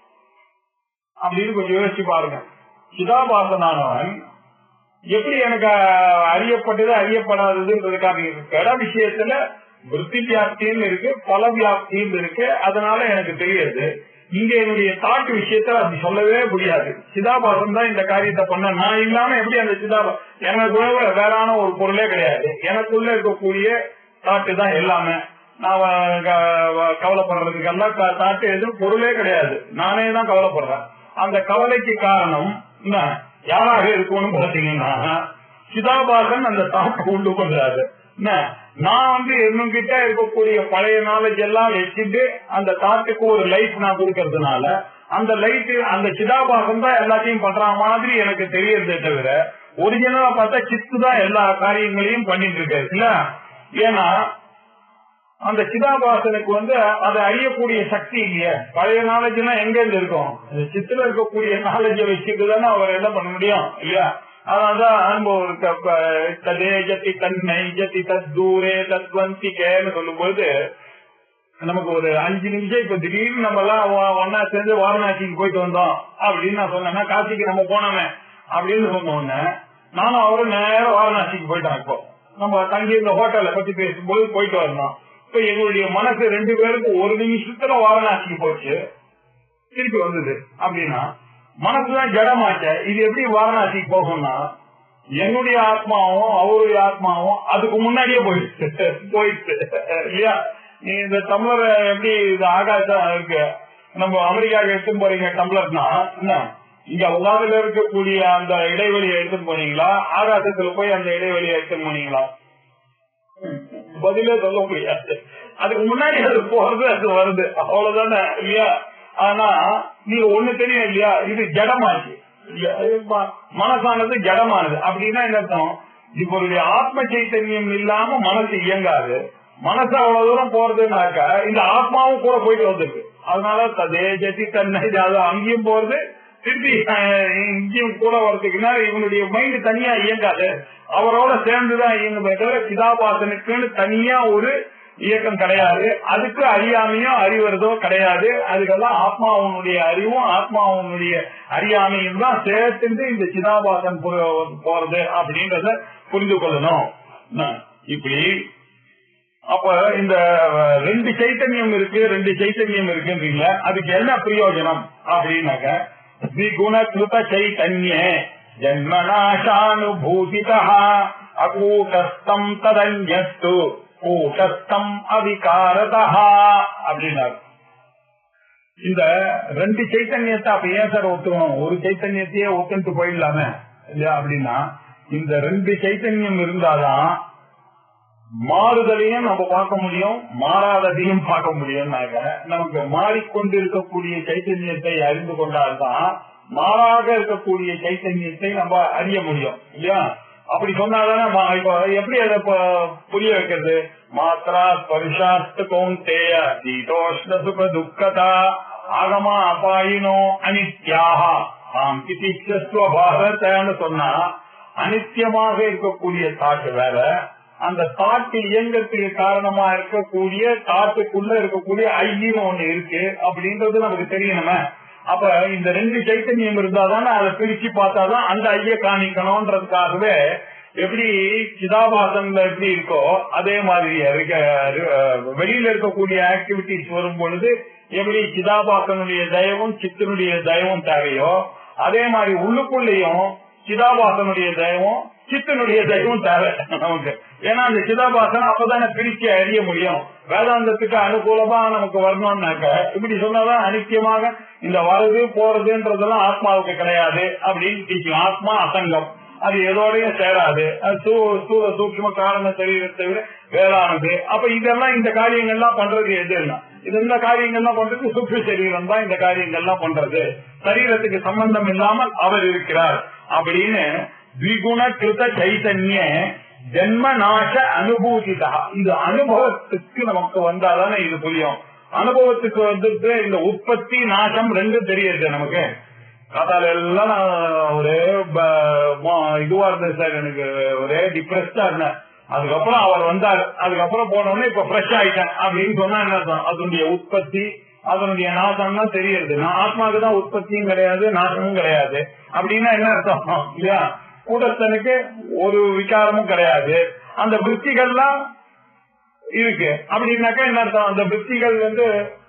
B: அப்படின்னு கொஞ்சம் யோசிச்சு பாருங்க சிதாபாசனானவன் எப்படி எனக்கு அறியப்பட்டது அறியப்படாததுன்றதுக்காக இட விஷயத்துல விற்பி வியாப்தின்னு இருக்கு பல வியாப்தின்னு இருக்கு அதனால எனக்கு தெரியாது இங்க என்னுடைய தாட்டு விஷயத்த அப்படி சொல்லவே முடியாது சிதாபாசம் தான் இந்த காரியத்தை பண்ண நான் இல்லாம எப்படி அந்த சிதாபா எனக்குள்ள வேறான ஒரு பொருளே கிடையாது எனக்குள்ள இருக்கக்கூடிய தாட்டு தான் எல்லாமே நான் கவலைப்படுறதுக்கெல்லாம் தாட்டு எதுவும் பொருளே கிடையாது நானே தான் கவலைப்படுறேன் அந்த கவலைக்கு காரணம் என்ன யாராக இருக்கும்னு பாத்தீங்கன்னா சிதாபாசன் அந்த தாட்டை உண்டு பண்றாரு என்ன நான் வந்து என்னகிட்ட இருக்கக்கூடிய பழைய நாலேஜ் எல்லாம் வச்சுட்டு அந்த தாட்டுக்கு ஒரு லைஃப் நான் கொடுக்கறதுனால அந்த லைட் அந்த சிதாபாசம் தான் எல்லாத்தையும் பண்ற மாதிரி எனக்கு தெரியறதே தவிர ஒரிஜினலா பார்த்தா சித்து தான் எல்லா காரியங்களையும் பண்ணிட்டு இருக்காரு இல்ல ஏன்னா அந்த சிதாபாசனுக்கு வந்து அதை அறியக்கூடிய சக்தி இல்லையே பழைய நாலேஜ்னா எங்க இருந்து இருக்கும் சித்துல இருக்கக்கூடிய நாலேஜ வச்சுட்டு தானே அவர் என்ன பண்ண முடியும் இல்லையா அதனாலதான் ததே ஜத்தி தன்னை ஜத்தி தத் தூரே தத்வந்திகேன்னு சொல்லும்போது நமக்கு ஒரு அஞ்சு நிமிஷம் இப்ப திடீர்னு நம்ம எல்லாம் ஒன்னா சேர்ந்து வாரணாசிக்கு போயிட்டு வந்தோம் அப்படின்னு நான் சொன்னேன்னா காசிக்கு நம்ம போனோமே அப்படின்னு சொன்ன உடனே நானும் அவரும் நேரம் வாரணாசிக்கு போயிட்டோம் இப்போ நம்ம தங்கி இருந்த ஹோட்டல்ல பத்தி பேசும்போது போயிட்டு வரணும் இப்ப எங்களுடைய மனசு ரெண்டு பேருக்கும் ஒரு நிமிஷத்துல வாரணாசிக்கு போச்சு திருப்பி வந்தது அப்படின்னா மனசுதான் ஜடமாச்ச இது எப்படி வாரணாசிக்கு போகும்னா என்னுடைய ஆத்மாவும் அவருடைய ஆத்மாவும் அதுக்கு முன்னாடியே போயிடுச்சு போயிடுச்சு இல்லையா நீ இந்த டம்ளர் எப்படி இது ஆகாசம் இருக்கு நம்ம அமெரிக்காவுக்கு எடுத்து போறீங்க டம்ளர்னா என்ன இங்க உலகில இருக்கக்கூடிய அந்த இடைவெளியை எடுத்துட்டு போனீங்களா ஆகாசத்துல போய் அந்த இடைவெளியை எடுத்துட்டு போனீங்களா பதிலே சொல்ல முடியாது அதுக்கு முன்னாடி அது போறது அது வருது அவ்வளவுதானே இல்லையா ஆனா நீங்க ஒண்ணு தெரியும் இல்லையா இது ஜடமாச்சு மனசானது ஜடமானது அப்படின்னா என்ன அர்த்தம் இவருடைய ஆத்ம சைத்தன்யம் இல்லாம மனசு இயங்காது மனசு அவ்வளவு தூரம் போறதுனாக்கா இந்த ஆத்மாவும் கூட போயிட்டு வந்துருக்கு அதனால ததே ஜதி தன்னை அது அங்கேயும் போறது திருப்பி இங்கேயும் கூட வர்றதுக்குன்னா இவனுடைய மைண்ட் தனியா இயங்காது அவரோட சேர்ந்துதான் இயங்குமே தவிர சிதாபாசனுக்குன்னு தனியா ஒரு இயக்கம் கிடையாது அதுக்கு அறியாமையும் அறிவுறதோ கிடையாது அதுக்கெல்லாம் ஆத்மாவனுடைய அறிவும் ஆத்மாவனுடைய அறியாமையும் தான் சேர்த்து இந்த சிதாபாசன் போறது அப்படின்றத புரிந்து கொள்ளணும் இப்படி அப்ப இந்த ரெண்டு சைத்தன்யம் இருக்கு ரெண்டு சைத்தன்யம் இருக்குன்றீங்களா அதுக்கு என்ன பிரயோஜனம் அப்படின்னாக்க द्विगुणकृत चैतन्ये जन्मनाशानुभूतितः अकूटस्थम् तदन्यस्तु கூட்டஸ்தம் அவிகாரதா அப்படின்னாரு இந்த ரெண்டு சைத்தன்யத்தை அப்ப ஏன் சார் ஒத்துக்கணும் ஒரு சைத்தன்யத்தையே ஒத்துட்டு போயிடலாமே இல்லையா அப்படின்னா இந்த ரெண்டு சைத்தன்யம் இருந்தாதான் மாறுதலையும் நம்ம பார்க்க முடியும் மாறாததையும் பார்க்க முடியும் நமக்கு மாறிக்கொண்டிருக்கக்கூடிய சைத்தன்யத்தை அறிந்து கொண்டால்தான் மாறாக இருக்கக்கூடிய சைத்தன்யத்தை நம்ம அறிய முடியும் இல்லையா அப்படி சொன்னாதானே மா- இப்போ எப்படி அதை ப- புரிய வைக்கிறது மாத்ரா ஸ்பர்ஷாஸ்து கௌந்தேய சீதோஷ்ண சுக துக்கதா ஆகமா அபாயினோ அனித்யாக ஆம் திதிக்ஷஸ்வ பாரதன்னு சொன்னா அனித்தியமாக இருக்கக்கூடிய தாட்டு வேற அந்த தாட்டு இயங்கத்துக்கு காரணமா இருக்கக்கூடிய தாட்டுக்குள்ள இருக்கக்கூடிய ஐயின்னு ஒண்ணு இருக்கு அப்படின்றது நமக்கு தெரியணுமே அப்ப இந்த ரெண்டு சைத்தன்யம் இருந்தாதானே அதை பிரிச்சு பார்த்தாதான் அந்த ஐய காணிக்கணும்ன்றதுக்காகவே எப்படி சிதாபாசன்ல எப்படி இருக்கோ அதே மாதிரி இருக்க வெளியில இருக்கக்கூடிய ஆக்டிவிட்டிஸ் வரும் பொழுது எப்படி சிதாபாசனுடைய தயவும் சித்தனுடைய தயவும் தேவையோ அதே மாதிரி உள்ளுக்குள்ளேயும் சிதாபாசனுடைய தயவும் சித்தனுடைய தயவும் தேவை நமக்கு ஏன்னா அந்த சிதாபாசன் அப்பதானே பிரிச்சு அறிய முடியும் வேதாந்தத்துக்கு அனுகூலமா நமக்கு வரணும்னாக்க இப்படி சொன்னாதான் அனித்தியமாக இந்த வரது போறதுன்றதெல்லாம் ஆத்மாவுக்கு கிடையாது அப்படின்னு டீச்சிங் ஆத்மா அசங்கம் அது எதோடையும் சேராது அது சூ- ஸ்தூல சூக்ஷ்ம காரண சரீரத்தை விட வேறானது அப்ப இதெல்லாம் இந்த காரியங்கள்லாம் பண்றது எது இல்லை இது இந்த காரியங்கள்லாம் பண்றது சூக்ஷ்ம சரீரம் தான் இந்த காரியங்கள்லாம் பண்றது சரீரத்துக்கு சம்பந்தம் இல்லாமல் அவர் இருக்கிறார் அப்படின்னு திகுண கிருத சைத்தன்ய ஜென்ம நாச அனுபூதிதா இது அனுபவத்துக்கு நமக்கு வந்தாதானே இது புரியும் அனுபவத்துக்கு வந்துட்டு இந்த உற்பத்தி நாசம் ரெண்டும் தெரியுது நமக்கு காத்தால எல்லாம் நான் ஒரே ப- மோ- இதுவா இருந்தது சார் எனக்கு ஒரே டிப்ரெஸ்டா இருந்தேன் அதுக்கப்புறம் அவர் வந்தார் அதுக்கப்புறம் போனோடனே இப்ப ஃப்ரெஷ் ஆயிட்டேன் அப்படின்னு சொன்னா என்ன அர்த்தம் அதனுடைய உற்பத்தி அதனுடைய நாசம் தான் தெரியுது நான் ஆத்மாவுக்கு தான் உற்பத்தியும் கிடையாது நாசமும் கிடையாது அப்படின்னா என்ன அர்த்தம் இல்லையா கூட்டத்தனுக்கு ஒரு விகாரமும் கிடையாது அந்த விற்பிகள்லாம் இருக்கு அப்படின்னாக்கா என்ன அர்த்தம் அந்த விற்பிகள் வந்து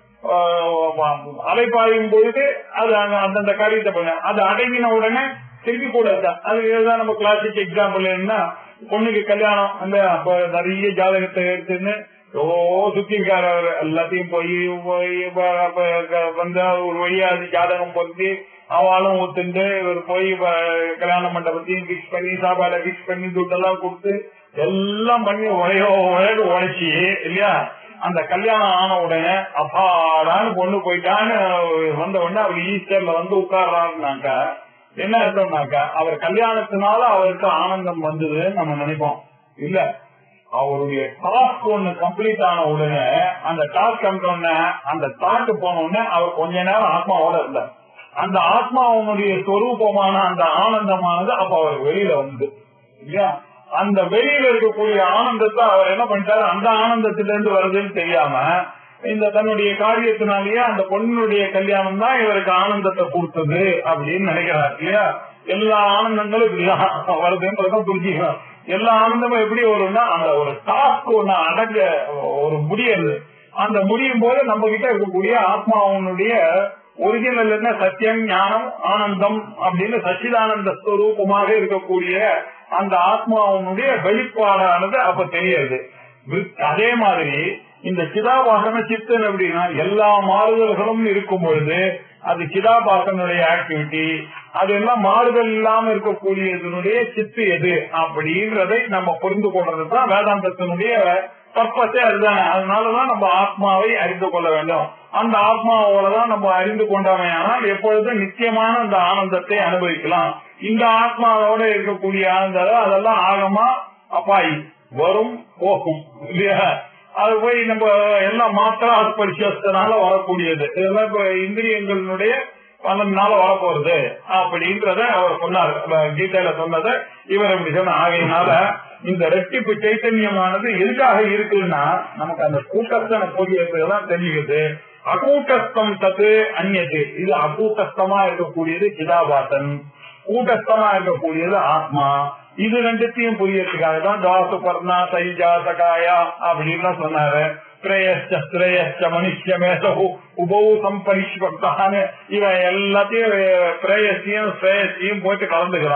B: ஆஹ், அலைப்பாயும் பொழுது அது அந்த- அந்தந்த காரியத்தை பண்ண அது அடங்கின உடனே திருப்பி கூட இருக்காது. அது இதுதான் நம்ம கிளாசிக் எக்ஸாம்பிள் என்ன பொண்ணுக்கு கல்யாணம் அந்த அப்ப நிறைய ஜாதகத்தை எடுத்துன்னு எவ்வளோ சுத்தி இருக்காரு அவரு எல்லாத்தையும் போய் போய் ப- ப- க- வந்து ஒரு வழியா அது ஜாதகம் பொருத்தி அவளும் ஒத்துண்டு இவர் போய் ப- கல்யாண மண்டபத்தையும் பிக்ஸ் பண்ணி சாப்பாடை பிக்ஸ் பண்ணி துட்டெல்லாம் கொடுத்து எல்லாம் பண்ணி உழையோ உழைய உழைச்சி இல்லையா அந்த கல்யாணம் ஆன உடனே அப்பாடான்னு பொண்ணு போயிட்டான்னு வந்த உடனே அவர் ஈஸ்டர்ல வந்து உட்கார்றாருனாக்கா என்ன அர்த்தம்னாக்கா அவர் கல்யாணத்தினால அவருக்கு ஆனந்தம் வந்ததுன்னு நம்ம நினைப்போம் இல்ல அவருடைய டாஸ்க் ஒண்ணு கம்ப்ளீட் ஆன உடனே அந்த டாஸ்க் வந்த உடனே அந்த தாட்டு போன உடனே அவர் கொஞ்ச நேரம் ஆத்மாவோட இருந்தார் அந்த ஆத்மாவனுடைய சொரூபமான அந்த ஆனந்தமானது அப்ப அவர் வெளியில வந்து இல்லையா அந்த வெளியில இருக்கக்கூடிய ஆனந்தத்தை அவர் என்ன பண்ணிட்டாரு அந்த ஆனந்தத்திலிருந்து வருதுன்னு தெரியாம இந்த தன்னுடைய காரியத்தினாலேயே அந்த பொண்ணுடைய கல்யாணம் தான் இவருக்கு ஆனந்தத்தை கொடுத்தது அப்படின்னு நினைக்கிறார் இல்லையா எல்லா ஆனந்தங்களும் இப்படிதான் வருதுன்றத புரிஞ்சுக்கணும் எல்லா ஆனந்தமும் எப்படி வரும்னா அந்த ஒரு டாஸ்க் ஒண்ணு அடங்க ஒரு முடியது அந்த முடியும் போது நம்ம கிட்ட இருக்கக்கூடிய ஆத்மாவனுடைய ஒரிஜினல் என்ன சத்தியம் ஞானம் ஆனந்தம் அப்படின்னு சச்சிதானந்த ஸ்வரூபமாக இருக்கக்கூடிய அந்த ஆத்மாவனுடைய வெளிப்பாடானது அப்ப தெரியுது வித்- அதே மாதிரி இந்த சிதாபாசன சித்தன் அப்படின்னா எல்லா மாறுதல்களும் இருக்கும் பொழுது அது சிதாபாசனுடைய ஆக்டிவிட்டி அதெல்லாம் மாறுதல் இல்லாம இருக்கக்கூடியதனுடைய சித்து எது அப்படின்றதை நம்ம புரிந்து கொள்றது தான் வேதாந்தத்தினுடைய பர்பஸே அதுதானே அதனாலதான் நம்ம ஆத்மாவை அறிந்து கொள்ள வேண்டும் அந்த ஆத்மாவோட தான் நம்ம அறிந்து கொண்டோமே ஆனால் எப்பொழுதும் நிச்சயமான அந்த ஆனந்தத்தை அனுபவிக்கலாம் இந்த ஆத்மாவோட இருக்கக்கூடிய ஆனந்தம் அதெல்லாம் ஆகமா அப்பாய் வரும் போகும் இல்லையா அது போய் நம்ம எல்லாம் மாத்திரா பரிசோதனால வரக்கூடியது இதெல்லாம் இப்ப இந்திரியங்களுடைய பலனால வரப்போறது அப்படின்றத அவர் சொன்னார் அஹ் கீதையில சொன்னதை இவர் இப்படி சொன்ன ஆகையினால இந்த ரெட்டிப்பு சைத்தன்யமானது எதுக்காக இருக்குன்னா நமக்கு அந்த கூட்டஸ்தன போதியதான் தெரியுது அகூட்டஸ்தம் தத்து அந்நது இது அகூட்டஸ்தமா இருக்கக்கூடியது சிதாபாசன் கூட்டஸ்தமா இருக்கக்கூடியது ஆத்மா இது ரெண்டுத்தையும் புரியறதுக்காக தான் தாசு பர்ணா தைஜா சகாயா அப்படின்னு சொன்னாரு ஸ்ரேயஸ்ச ஸ்ரேயஸ்ச மனுஷமேசகு உபௌ சம்பரிஷ்பக்தான்னு இவன் எல்லாத்தையும் பிரேயஸையும் ஸ்ரேயஸையும் போயிட்டு கலந்துக்கிறான்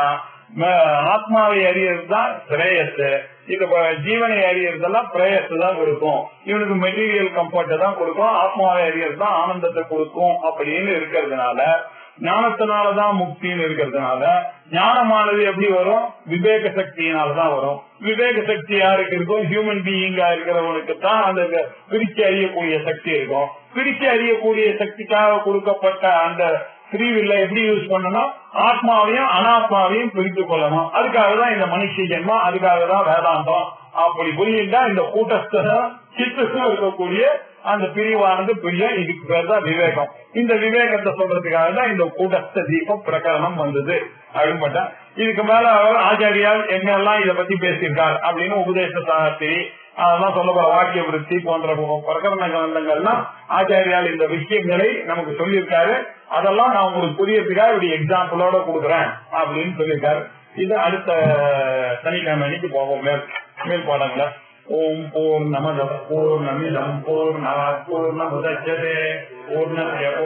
B: ம- ஆத்மாவை அறியறது தான் ஸ்ரேயஸ் இது ப- ஜீவனை அறியறதெல்லாம் பிரேயஸ் தான் கொடுக்கும் இவனுக்கு மெட்டீரியல் கம்ஃபர்ட் தான் கொடுக்கும் ஆத்மாவை அறியறது தான் ஆனந்தத்தை கொடுக்கும் அப்படின்னு இருக்கிறதுனால ஞானத்தினாலதான் முக்தின்னு இருக்கிறதுனால ஞானமானது எப்படி வரும் விவேக சக்தியினாலதான் வரும் விவேக சக்தி யாருக்கு இருக்கும் ஹியூமன் பீயிங்கா இருக்கிறவனுக்கு தான் அந்த பிரிச்சு அறியக்கூடிய சக்தி இருக்கும் பிரிச்சு அறியக்கூடிய சக்திக்காக கொடுக்கப்பட்ட அந்த ஃப்ரீவில்ல எப்படி யூஸ் பண்ணணும் ஆத்மாவையும் அனாத்மாவையும் பிரித்து கொள்ளணும் அதுக்காக தான் இந்த மனுஷ ஜென்மம் அதுக்காக தான் வேதாந்தம் அப்படி புரியுண்டா இந்த கூட்டஸ்தனும் சித்தத்தும் இருக்கக்கூடிய அந்த பிரிவானது புரியும் இதுக்கு பேர் தான் விவேகம் இந்த விவேகத்தை சொல்றதுக்காக தான் இந்த கூட்டஸ்த தீபம் பிரகரணம் வந்தது அப்படின்னு பார்த்தா இதுக்கு மேல அவர் ஆச்சாரியால் எங்கெல்லாம் இதை பத்தி பேசியிருக்கார் அப்படின்னு உபதேச சாஸ்திரி அதெல்லாம் சொல்ல போற வாக்கிய விருத்தி போன்ற பிரகரண கிரந்தங்கள்லாம் ஆச்சாரியால் இந்த விஷயங்களை நமக்கு சொல்லியிருக்காரு அதெல்லாம் நான் உங்களுக்கு புரியறதுக்காக இப்படி எக்ஸாம்பிளோட கொடுக்குறேன் அப்படின்னு சொல்லியிருக்காரு இது அடுத்த சனிக்கிழமை அன்னைக்கு போவோம் மேல் மேல் பாடங்கள ஓம் பூர்ணமத பூர்ணமிதம் பூர்ணாத் பூர்ணமுதச்சதே பூர்ணஸ்ய